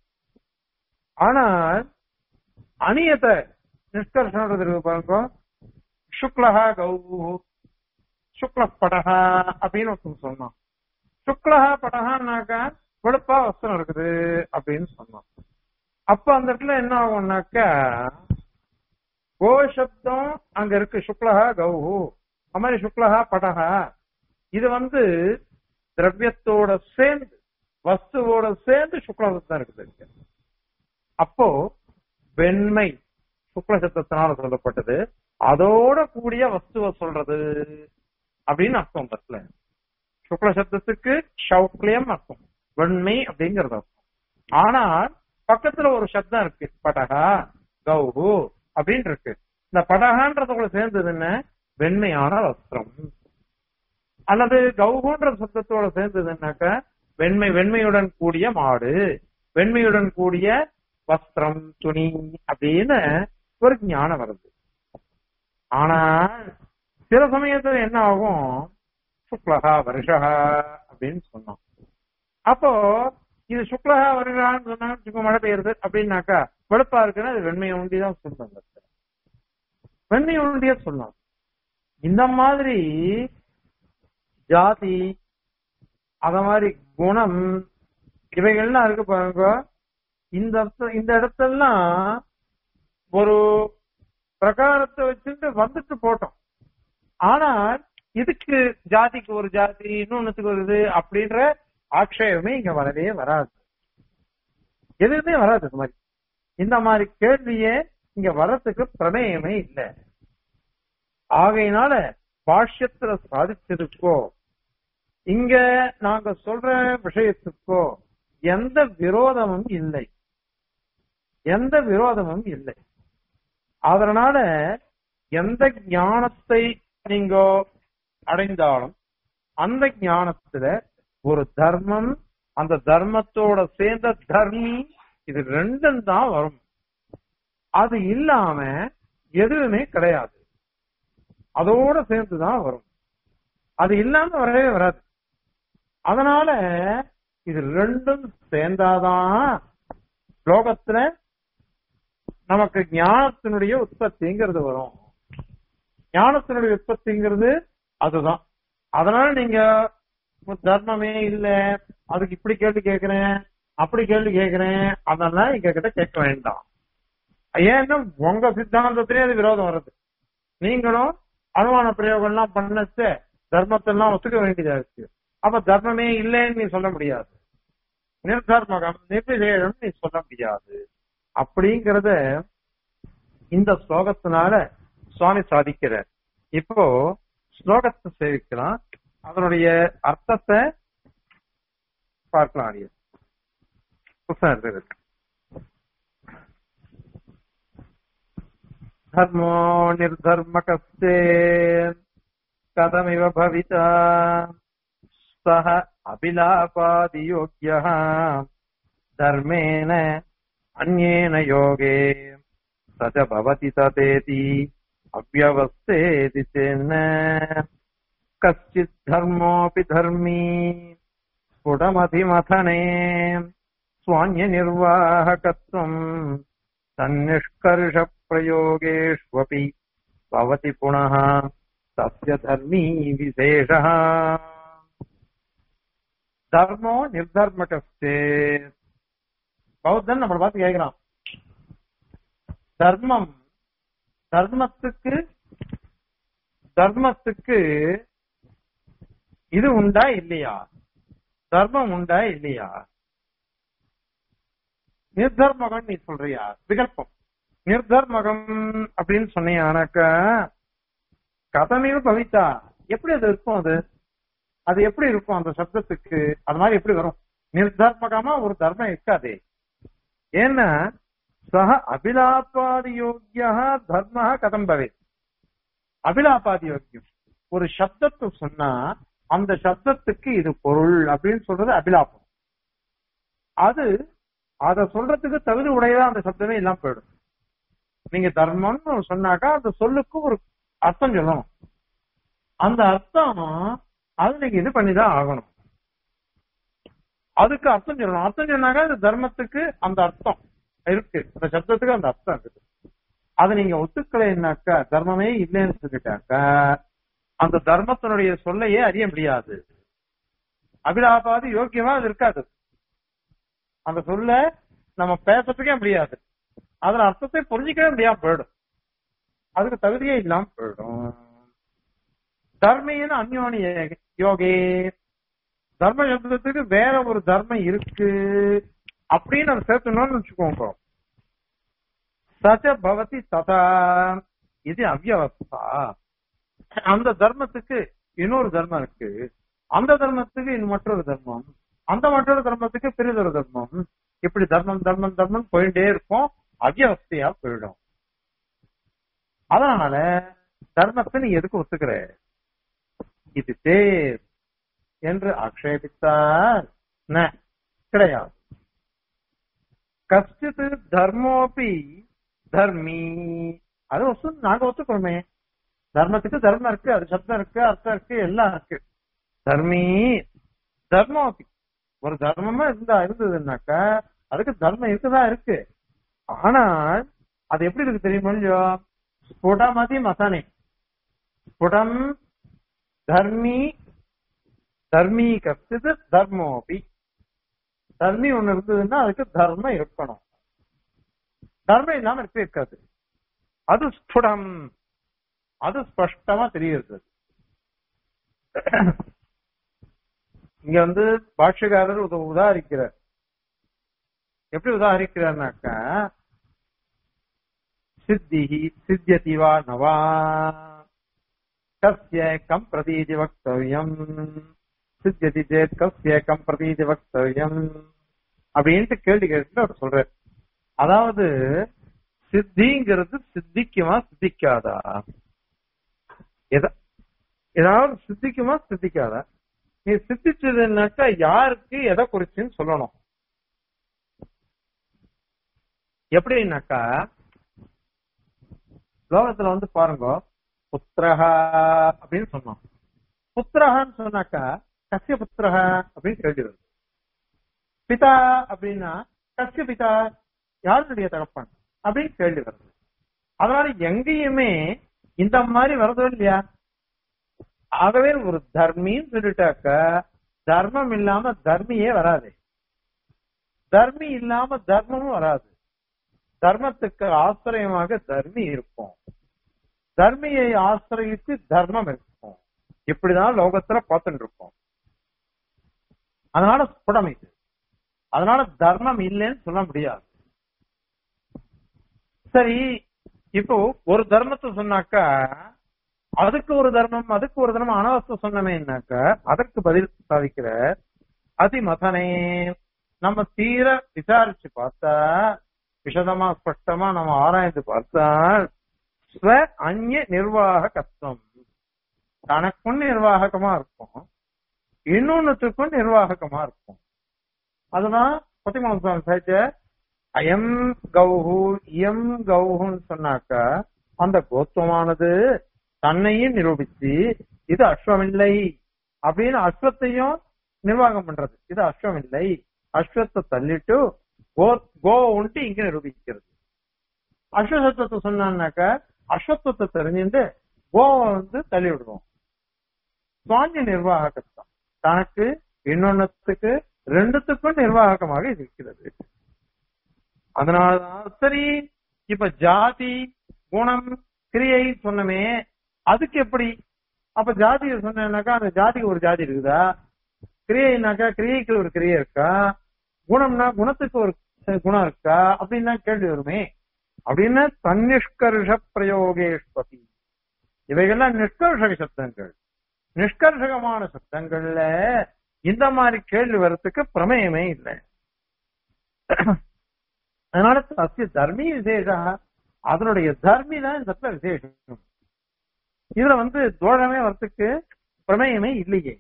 ஆனால் அநியத நிஷ்கர்ஷன்றது இருக்கு பாருங்க சுக்லஹா கௌ சுக்ல படகா அப்படின்னு ஒருத்தன் சொன்னான் சுக்லஹா படகான்னாக்கா வெளுப்பா வஸ்திரம் இருக்குது அப்படின்னு சொன்னான் அப்ப அந்த இடத்துல என்ன ஆகும்னாக்கா கோ சப்தம் அங்க இருக்கு சுக்லஹா கௌஹு அது மாதிரி சுக்லஹா படகா இது வந்து திரவியத்தோட சேர்ந்து வஸ்துவோட சேர்ந்து சுக்லசப்தம் இருக்குது அப்போ வெண்மை சுக்ல சப்தத்தினால சொல்லப்பட்டது அதோட கூடிய வஸ்துவ சொல்றது அப்படின்னு அர்த்தம் இடத்துல சுக்ல சப்தத்துக்கு சௌக்லியம் அர்த்தம் வெண்மை அப்படிங்கறது அர்த்தம் ஆனால் பக்கத்துல ஒரு சப்தம் இருக்கு படகா கௌஹு அப்படின்னு இருக்கு இந்த படகான்றது கூட சேர்ந்ததுன்னு வெண்மையான வஸ்திரம் அல்லது கௌகுன்ற சப்தத்தோட சேர்ந்ததுன்னாக்க வெண்மை வெண்மையுடன் கூடிய மாடு வெண்மையுடன் கூடிய வஸ்திரம் துணி அப்படின்னு ஒரு ஞானம் வருது ஆனா சில சமயத்துல என்ன ஆகும் சுக்லகா வருஷா அப்படின்னு சொன்னோம் அப்போ இது சுக்லகா வருஷான்னு சொன்னா இப்ப மழை பெய்யுறது அப்படின்னாக்கா வெளுப்பா இருக்குன்னா அது வெண்மையை ஒண்டிதான் சொல்லுவாங்க வெண்மையை ஒண்டியா சொல்லலாம் இந்த மாதிரி ஜாதி அத மாதிரி குணம் இவைகள்லாம் இருக்கு பாருங்க இந்த இடத்த- இந்த இடத்தெல்லாம் ஒரு பிரகாரத்தை வச்சுட்டு வந்துட்டு போட்டோம் ஆனால் இதுக்கு ஜாதிக்கு ஒரு ஜாதி இன்னொன்னுக்கு ஒரு இது அப்படின்ற ஆட்சேபமே இங்க வரவே வராது எதுவுமே வராது இந்த மாதிரி இந்த மாதிரி கேள்வியே இங்க வர்றதுக்கு பிரமேயமே இல்லை ஆகையினால பாஷ்யத்துல சாதிச்சதுக்கோ இங்க நாங்க சொல்ற விஷயத்துக்கோ எந்த விரோதமும் இல்லை எந்த விரோதமும் இல்லை அதனால எந்த ஞானத்தை நீங்க அடைந்தாலும் அந்த ஞானத்துல ஒரு தர்மம் அந்த தர்மத்தோட சேர்ந்த தர்மி இது ரெண்டும் தான் வரும் அது இல்லாம எதுவுமே கிடையாது அதோட சேர்ந்துதான் வரும் அது இல்லாம வரவே வராது அதனால இது ரெண்டும் சேர்ந்தாதான் லோகத்துல நமக்கு ஞானத்தினுடைய உற்பத்திங்கிறது வரும் ஞானத்தினுடைய உற்பத்திங்கிறது அதுதான் அதனால நீங்க தர்மமே இல்ல அதுக்கு இப்படி கேள்வி கேட்கிறேன் அப்படி கேள்வி கேட்கிறேன் அதெல்லாம் எங்க கிட்ட கேட்க வேண்டாம் ஏன்னா உங்க சித்தாந்தத்திலே அது விரோதம் வருது நீங்களும் அனுமான பிரயோகம் எல்லாம் பண்ணச்சு தர்மத்தெல்லாம் ஒத்துக்க வேண்டியதா இருக்கு அப்ப தர்மமே இல்லைன்னு நீ சொல்ல முடியாது நிர்தர்மகம் நிர்விசேஷம் நீ சொல்ல முடியாது அப்படிங்கறத இந்த ஸ்லோகத்தினால சுவாமி சாதிக்கிறார் இப்போ ஸ்லோகத்தை சேவிக்கலாம் அதனுடைய அர்த்தத்தை பார்க்கலாம் அடியே புத்தகம் இருக்கு धर्मो निर्धर्मकस्ते कथमिव भविता सः अभिलापादियोग्यः धर्मेण अन्येन योगे स च भवति तथेति अव्यवस्थेति चेन्न कश्चित् धर्मोऽपि धर्मी स्फुटमधिमथने स्वान्यनिर्वाहकत्वम् तन्निष्कर्षप्रयोगेष्वपि भवति पुनः तस्य धर्मी विशेषः தர்மோ நிர்தர்மகஸ்தே பௌத்தன் நம்மளை பார்த்து கேட்கிறான் தர்மம் தர்மத்துக்கு தர்மத்துக்கு இது உண்டா இல்லையா தர்மம் உண்டா இல்லையா நிர்தர்மகம் நீ சொல்றியா விகல்பம் நிர்தர்மகம் அப்படின்னு சொன்னியானாக்கா கதமையும் பவித்தா எப்படி அது இருக்கும் அது அது எப்படி இருக்கும் அந்த சப்தத்துக்கு அது மாதிரி எப்படி வரும் நிர்தர்மகமா ஒரு தர்மம் இருக்காதே ஏன்னா சக அபிலாபாதி யோக்கியா தர்ம கதம் பவே அபிலாபாதி யோக்கியம் ஒரு சப்தத்தை சொன்னா அந்த சப்தத்துக்கு இது பொருள் அப்படின்னு சொல்றது அபிலாபம் அது அத சொல்றதுக்கு தகுதி உடையதா அந்த சப்தமே இல்லாம போயிடும் நீங்க தர்மம்னு சொன்னாக்கா அந்த சொல்லுக்கு ஒரு அர்த்தம் சொல்லணும் அந்த அர்த்தம் அது நீங்க இது பண்ணிதான் ஆகணும் அதுக்கு அர்த்தம் சொல்லணும் அர்த்தம் சொன்னாக்கா அது தர்மத்துக்கு அந்த அர்த்தம் இருக்கு அந்த சப்தத்துக்கு அந்த அர்த்தம் இருக்குது அதை நீங்க ஒத்துக்கலைன்னாக்கா தர்மமே இல்லைன்னு சொல்லிட்டாக்கா அந்த தர்மத்தினுடைய சொல்லையே அறிய முடியாது அபிலாபாதி யோக்கியமா அது இருக்காது அந்த சொல்ல நம்ம பேசுறதுக்கே முடியாது அதுல அர்த்தத்தை புரிஞ்சிக்கவே முடியாம போயிடும் அதுக்கு தகுதியே இல்லாம போயிடும் தர்மையின அந்யோனி யோகே தர்ம சப்தத்துக்கு வேற ஒரு தர்மம் இருக்கு அப்படின்னு அதை சேர்த்தணும்னு வச்சுக்கோங்க சச்ச பவதி ததா இது அவ்யவஸ்தா அந்த தர்மத்துக்கு இன்னொரு தர்மம் இருக்கு அந்த தர்மத்துக்கு இன்னும் மற்றொரு தர்மம் அந்த மற்றொரு தர்மத்துக்கு பெரிதொரு தர்மம் இப்படி தர்மம் தர்மம் தர்மம் போயிட்டே இருக்கும் அவ்யவஸ்தையா போயிடும் அதனால தர்மத்தை நீ எதுக்கு ஒத்துக்கிற இது தேர் என்று ஆக்ஷேபித்தார் ந கிடையாது கஷ்டித்து தர்மோபி தர்மி அது ஒத்து நாங்க ஒத்துக்கிறோமே தர்மத்துக்கு தர்மம் இருக்கு அது சப்தம் இருக்கு அர்த்தம் இருக்கு எல்லாம் இருக்கு தர்மி தர்மோபி ஒரு தர்மமா இருந்தா இருந்ததுன்னாக்கா அதுக்கு தர்மம் இருக்குதான் இருக்கு ஆனால் அது எப்படி இருக்கு தெரியுமா இல்லையோ ஸ்புடமதி மசனே ஸ்புடம் தர்மி தர்மி கத்துது தர்மோபி தர்மி ஒண்ணு இருந்ததுன்னா அதுக்கு தர்மம் இருக்கணும் தர்மம் இல்லாம இருக்கவே இருக்காது அது ஸ்புடம் அது ஸ்பஷ்டமா தெரியுது இங்க வந்து பாஷ்யக்காரர் உத- உதாரிக்கிறார் எப்படி உதாரிக்கிறார்னாக்கா சித்தி சித்தியதி வா நவா கஸ்ய கம் பிரதீதி வக்தவ்யம் சித்தியதி சேத் கஸ்ய கம் பிரதீதி வக்தவ்யம் அப்படின்ட்டு கேள்வி கேட்டு அவர் சொல்றார் அதாவது சித்திங்கிறது சித்திக்குமா சித்திக்காதா எத- ஏதாவது சித்திக்குமா சித்திக்காதா நீ சித்திச்சதுன்னாக்கா யாருக்கு எதை குறிச்சுன்னு சொல்லணும் எப்படின்னாக்கா லோகத்துல வந்து பாருங்க புத்திரஹா அப்படின்னு சொன்னோம் புத்திரஹான்னு சொன்னாக்கா கசிய புத்திரஹா அப்படின்னு கேள்வி வருது பிதா அப்படின்னா கசிய பிதா யாருடைய தகப்பன் அப்படின்னு கேள்வி வருது அதனால எங்கேயுமே இந்த மாதிரி வருதோ இல்லையா ஆகவே ஒரு தர்மின்னு சொல்லிட்டாக்க தர்மம் இல்லாம தர்மியே வராது தர்மி இல்லாம தர்மமும் வராது தர்மத்துக்கு ஆசிரியமாக தர்மி இருக்கும் தர்மியை ஆசிரியத்து தர்மம் இருக்கும் இப்படிதான் லோகத்துல பார்த்துட்டு இருக்கோம் அதனால ஸ்புடம் இது அதனால தர்மம் இல்லைன்னு சொல்ல முடியாது சரி இப்போ ஒரு தர்மத்தை சொன்னாக்கா அதுக்கு ஒரு தர்மம் அதுக்கு ஒரு தர்மம் அனவஸ்த சொன்னமேனாக்கா அதற்கு பதில் சாதிக்கிற அதிமதனே நம்ம தீர விசாரிச்சு பார்த்தா விஷதமா ஸ்பஷ்டமா நம்ம ஆராய்ந்து பார்த்தால் ஸ்வ அந்நிய நிர்வாக கத்துவம் தனக்கும் நிர்வாகமா இருக்கும் இன்னொன்னுத்துக்கும் நிர்வாகமா இருக்கும் அதுதான் பத்திமூலம் சுவாமி சாய்ச்ச அயம் கௌஹு இயம் கௌஹுன்னு சொன்னாக்கா அந்த கோத்துவமானது தன்னையும் நிரூபிச்சு இது அஸ்வமில்லை அப்படின்னு அஸ்வத்தையும் நிர்வாகம் பண்றது இது அஸ்வமில்லை அஸ்வத்தை தள்ளிட்டு கோ கோ உன்ட்டு இங்க நிரூபிக்கிறது அஸ்வசத்துவத்தை சொன்னான்னாக்க அஸ்வத்துவத்தை தெரிஞ்சுட்டு கோவை வந்து தள்ளி விடுவோம் சுவாமி நிர்வாகத்தான் தனக்கு இன்னொன்னுத்துக்கு ரெண்டுத்துக்கும் நிர்வாகமாக இருக்கிறது அதனாலதான் சரி இப்ப ஜாதி குணம் கிரியை சொன்னமே அதுக்கு எப்படி அப்ப ஜாதியை சொன்னாக்கா அந்த ஜாதிக்கு ஒரு ஜாதி இருக்குதா கிரியைனாக்கா கிரியைக்கு ஒரு கிரியை இருக்கா குணம்னா குணத்துக்கு ஒரு குணம் இருக்கா அப்படின்னா கேள்வி வருமே அப்படின்னு தன்னிஷ்கர்ஷ பிரயோகேஷ்பதி இவைகள்லாம் நிஷ்கர்ஷக சப்தங்கள் நிஷ்கர்ஷகமான சப்தங்கள்ல இந்த மாதிரி கேள்வி வர்றதுக்கு பிரமேயமே இல்லை அதனால அசிய தர்மி விசேஷா அதனுடைய தர்மி தான் இந்த இடத்துல விசேஷம் இதுல வந்து தோழமே வரத்துக்கு பிரமேயமே இல்லையே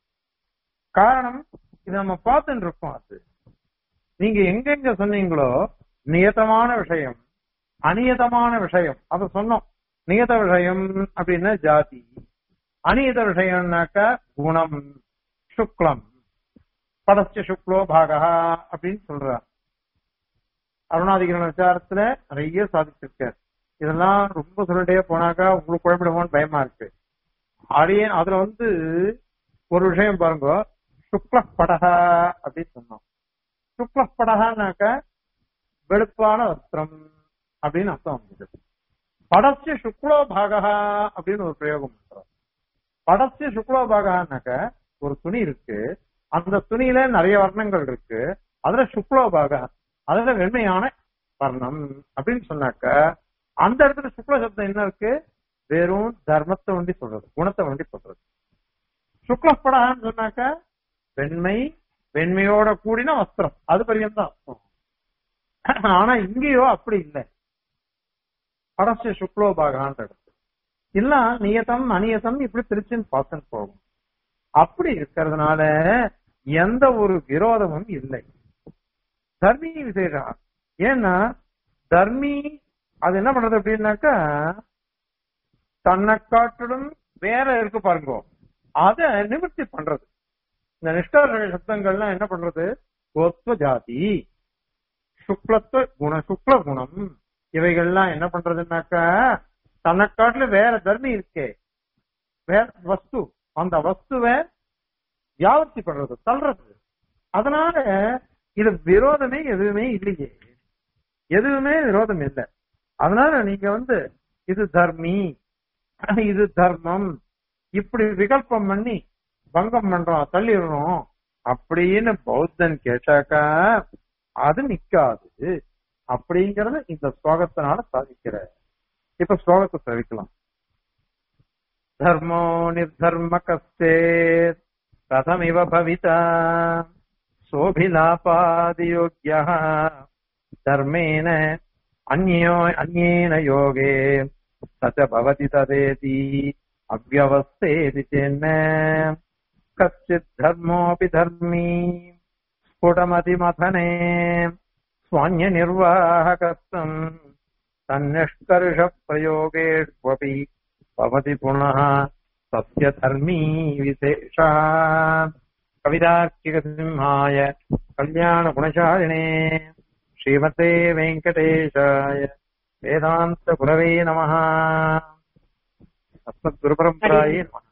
காரணம் இது நம்ம பார்த்துட்டு இருக்கோம் அது நீங்க எங்கெங்க சொன்னீங்களோ நியதமான விஷயம் அநியதமான விஷயம் அத சொன்னோம் நியத விஷயம் அப்படின்னா ஜாதி அநியத விஷயம்னாக்கா குணம் சுக்லம் படச்ச சுக்லோ பாகா அப்படின்னு சொல்றார் அருணாதிகரண விசாரத்துல நிறைய சாதிச்சிருக்கார் இதெல்லாம் ரொம்ப சொல்லிட்டே போனாக்கா உங்களுக்கு குழம்பிடுமோன்னு பயமா இருக்கு அடியே அதுல வந்து ஒரு விஷயம் பாருங்க சுக்ல படகா அப்படின்னு சொன்னோம் சுக்ல படகானாக்க வெளுப்பான வஸ்திரம் அப்படின்னு அர்த்தம் வந்தது படசிய சுக்லோ பாகா அப்படின்னு ஒரு பிரயோகம் பண்றோம் படசிய சுக்லோ பாகானாக்க ஒரு துணி இருக்கு அந்த துணியில நிறைய வர்ணங்கள் இருக்கு அதுல சுக்லோ பாகா அதுல வெண்மையான வர்ணம் அப்படின்னு சொன்னாக்க அந்த இடத்துல சுக்ல சப்தம் என்ன இருக்கு வெறும் தர்மத்தை வண்டி சொல்றது குணத்தை வண்டி சொல்றது சுக்லப்படான்னு சொன்னாக்க வெண்மை வெண்மையோட கூடின வஸ்திரம் அது பரியம் தான் அர்த்தம் ஆனா இங்கேயோ அப்படி இல்லை படச சுக்லோபாகான்ற இடத்து இல்ல நியதம் அநியதம் இப்படி பிரிச்சுன்னு பார்த்துன்னு போகும் அப்படி இருக்கிறதுனால எந்த ஒரு விரோதமும் இல்லை தர்மி விசேஷம் ஏன்னா தர்மி அது என்ன பண்றது அப்படின்னாக்கா தன்னை காட்டிலும் வேற இருக்கு பாருங்க அத நிவர்த்தி பண்றது இந்த நிஷ்கார சப்தங்கள்லாம் என்ன பண்றது கோத்வ ஜாதி சுக்லத்துவ குண சுக்ல குணம் இவைகள்லாம் என்ன பண்றதுன்னாக்கா தன்னை காட்டுல வேற தர்மி இருக்கே வேற வஸ்து அந்த வஸ்துவை வியாபர்த்தி பண்றது தள்ளுறது அதனால இது விரோதமே எதுவுமே இல்லையே எதுவுமே விரோதம் இல்லை அதனால நீங்க வந்து இது தர்மி இது தர்மம் இப்படி விகல்பம் பண்ணி பங்கம் பண்றோம் தள்ளிடுறோம் அப்படின்னு பௌத்தன் கேட்டாக்கா அது நிக்காது அப்படிங்கறது இந்த ஸ்லோகத்தினால சாதிக்கிற இப்ப ஸ்லோகத்தை தவிக்கலாம் தர்மோ நிர்தர்ம கஸ்தே கதமிவ பவிதா சோபிலாபாதியோக்கிய தர்மேன அந்யோ அந்யேன யோகே சச்ச பவதி ததேதி அவ்வவஸ்தேதி சென்ன கச்சித் தர்மோபி தர்மீ ஸ்புடமதிமதனே स्वान्यनिर्वाहकत्वम् तन्निष्कर्षप्रयोगेष्वपि भवति पुनः तस्य धर्मी विशेषः कवितार्किकसिंहाय कल्याणगुणशालिने श्रीमते वेङ्कटेशाय वेदान्तगुरवे नमः अस्मद्गुरुपरम्परायै नमः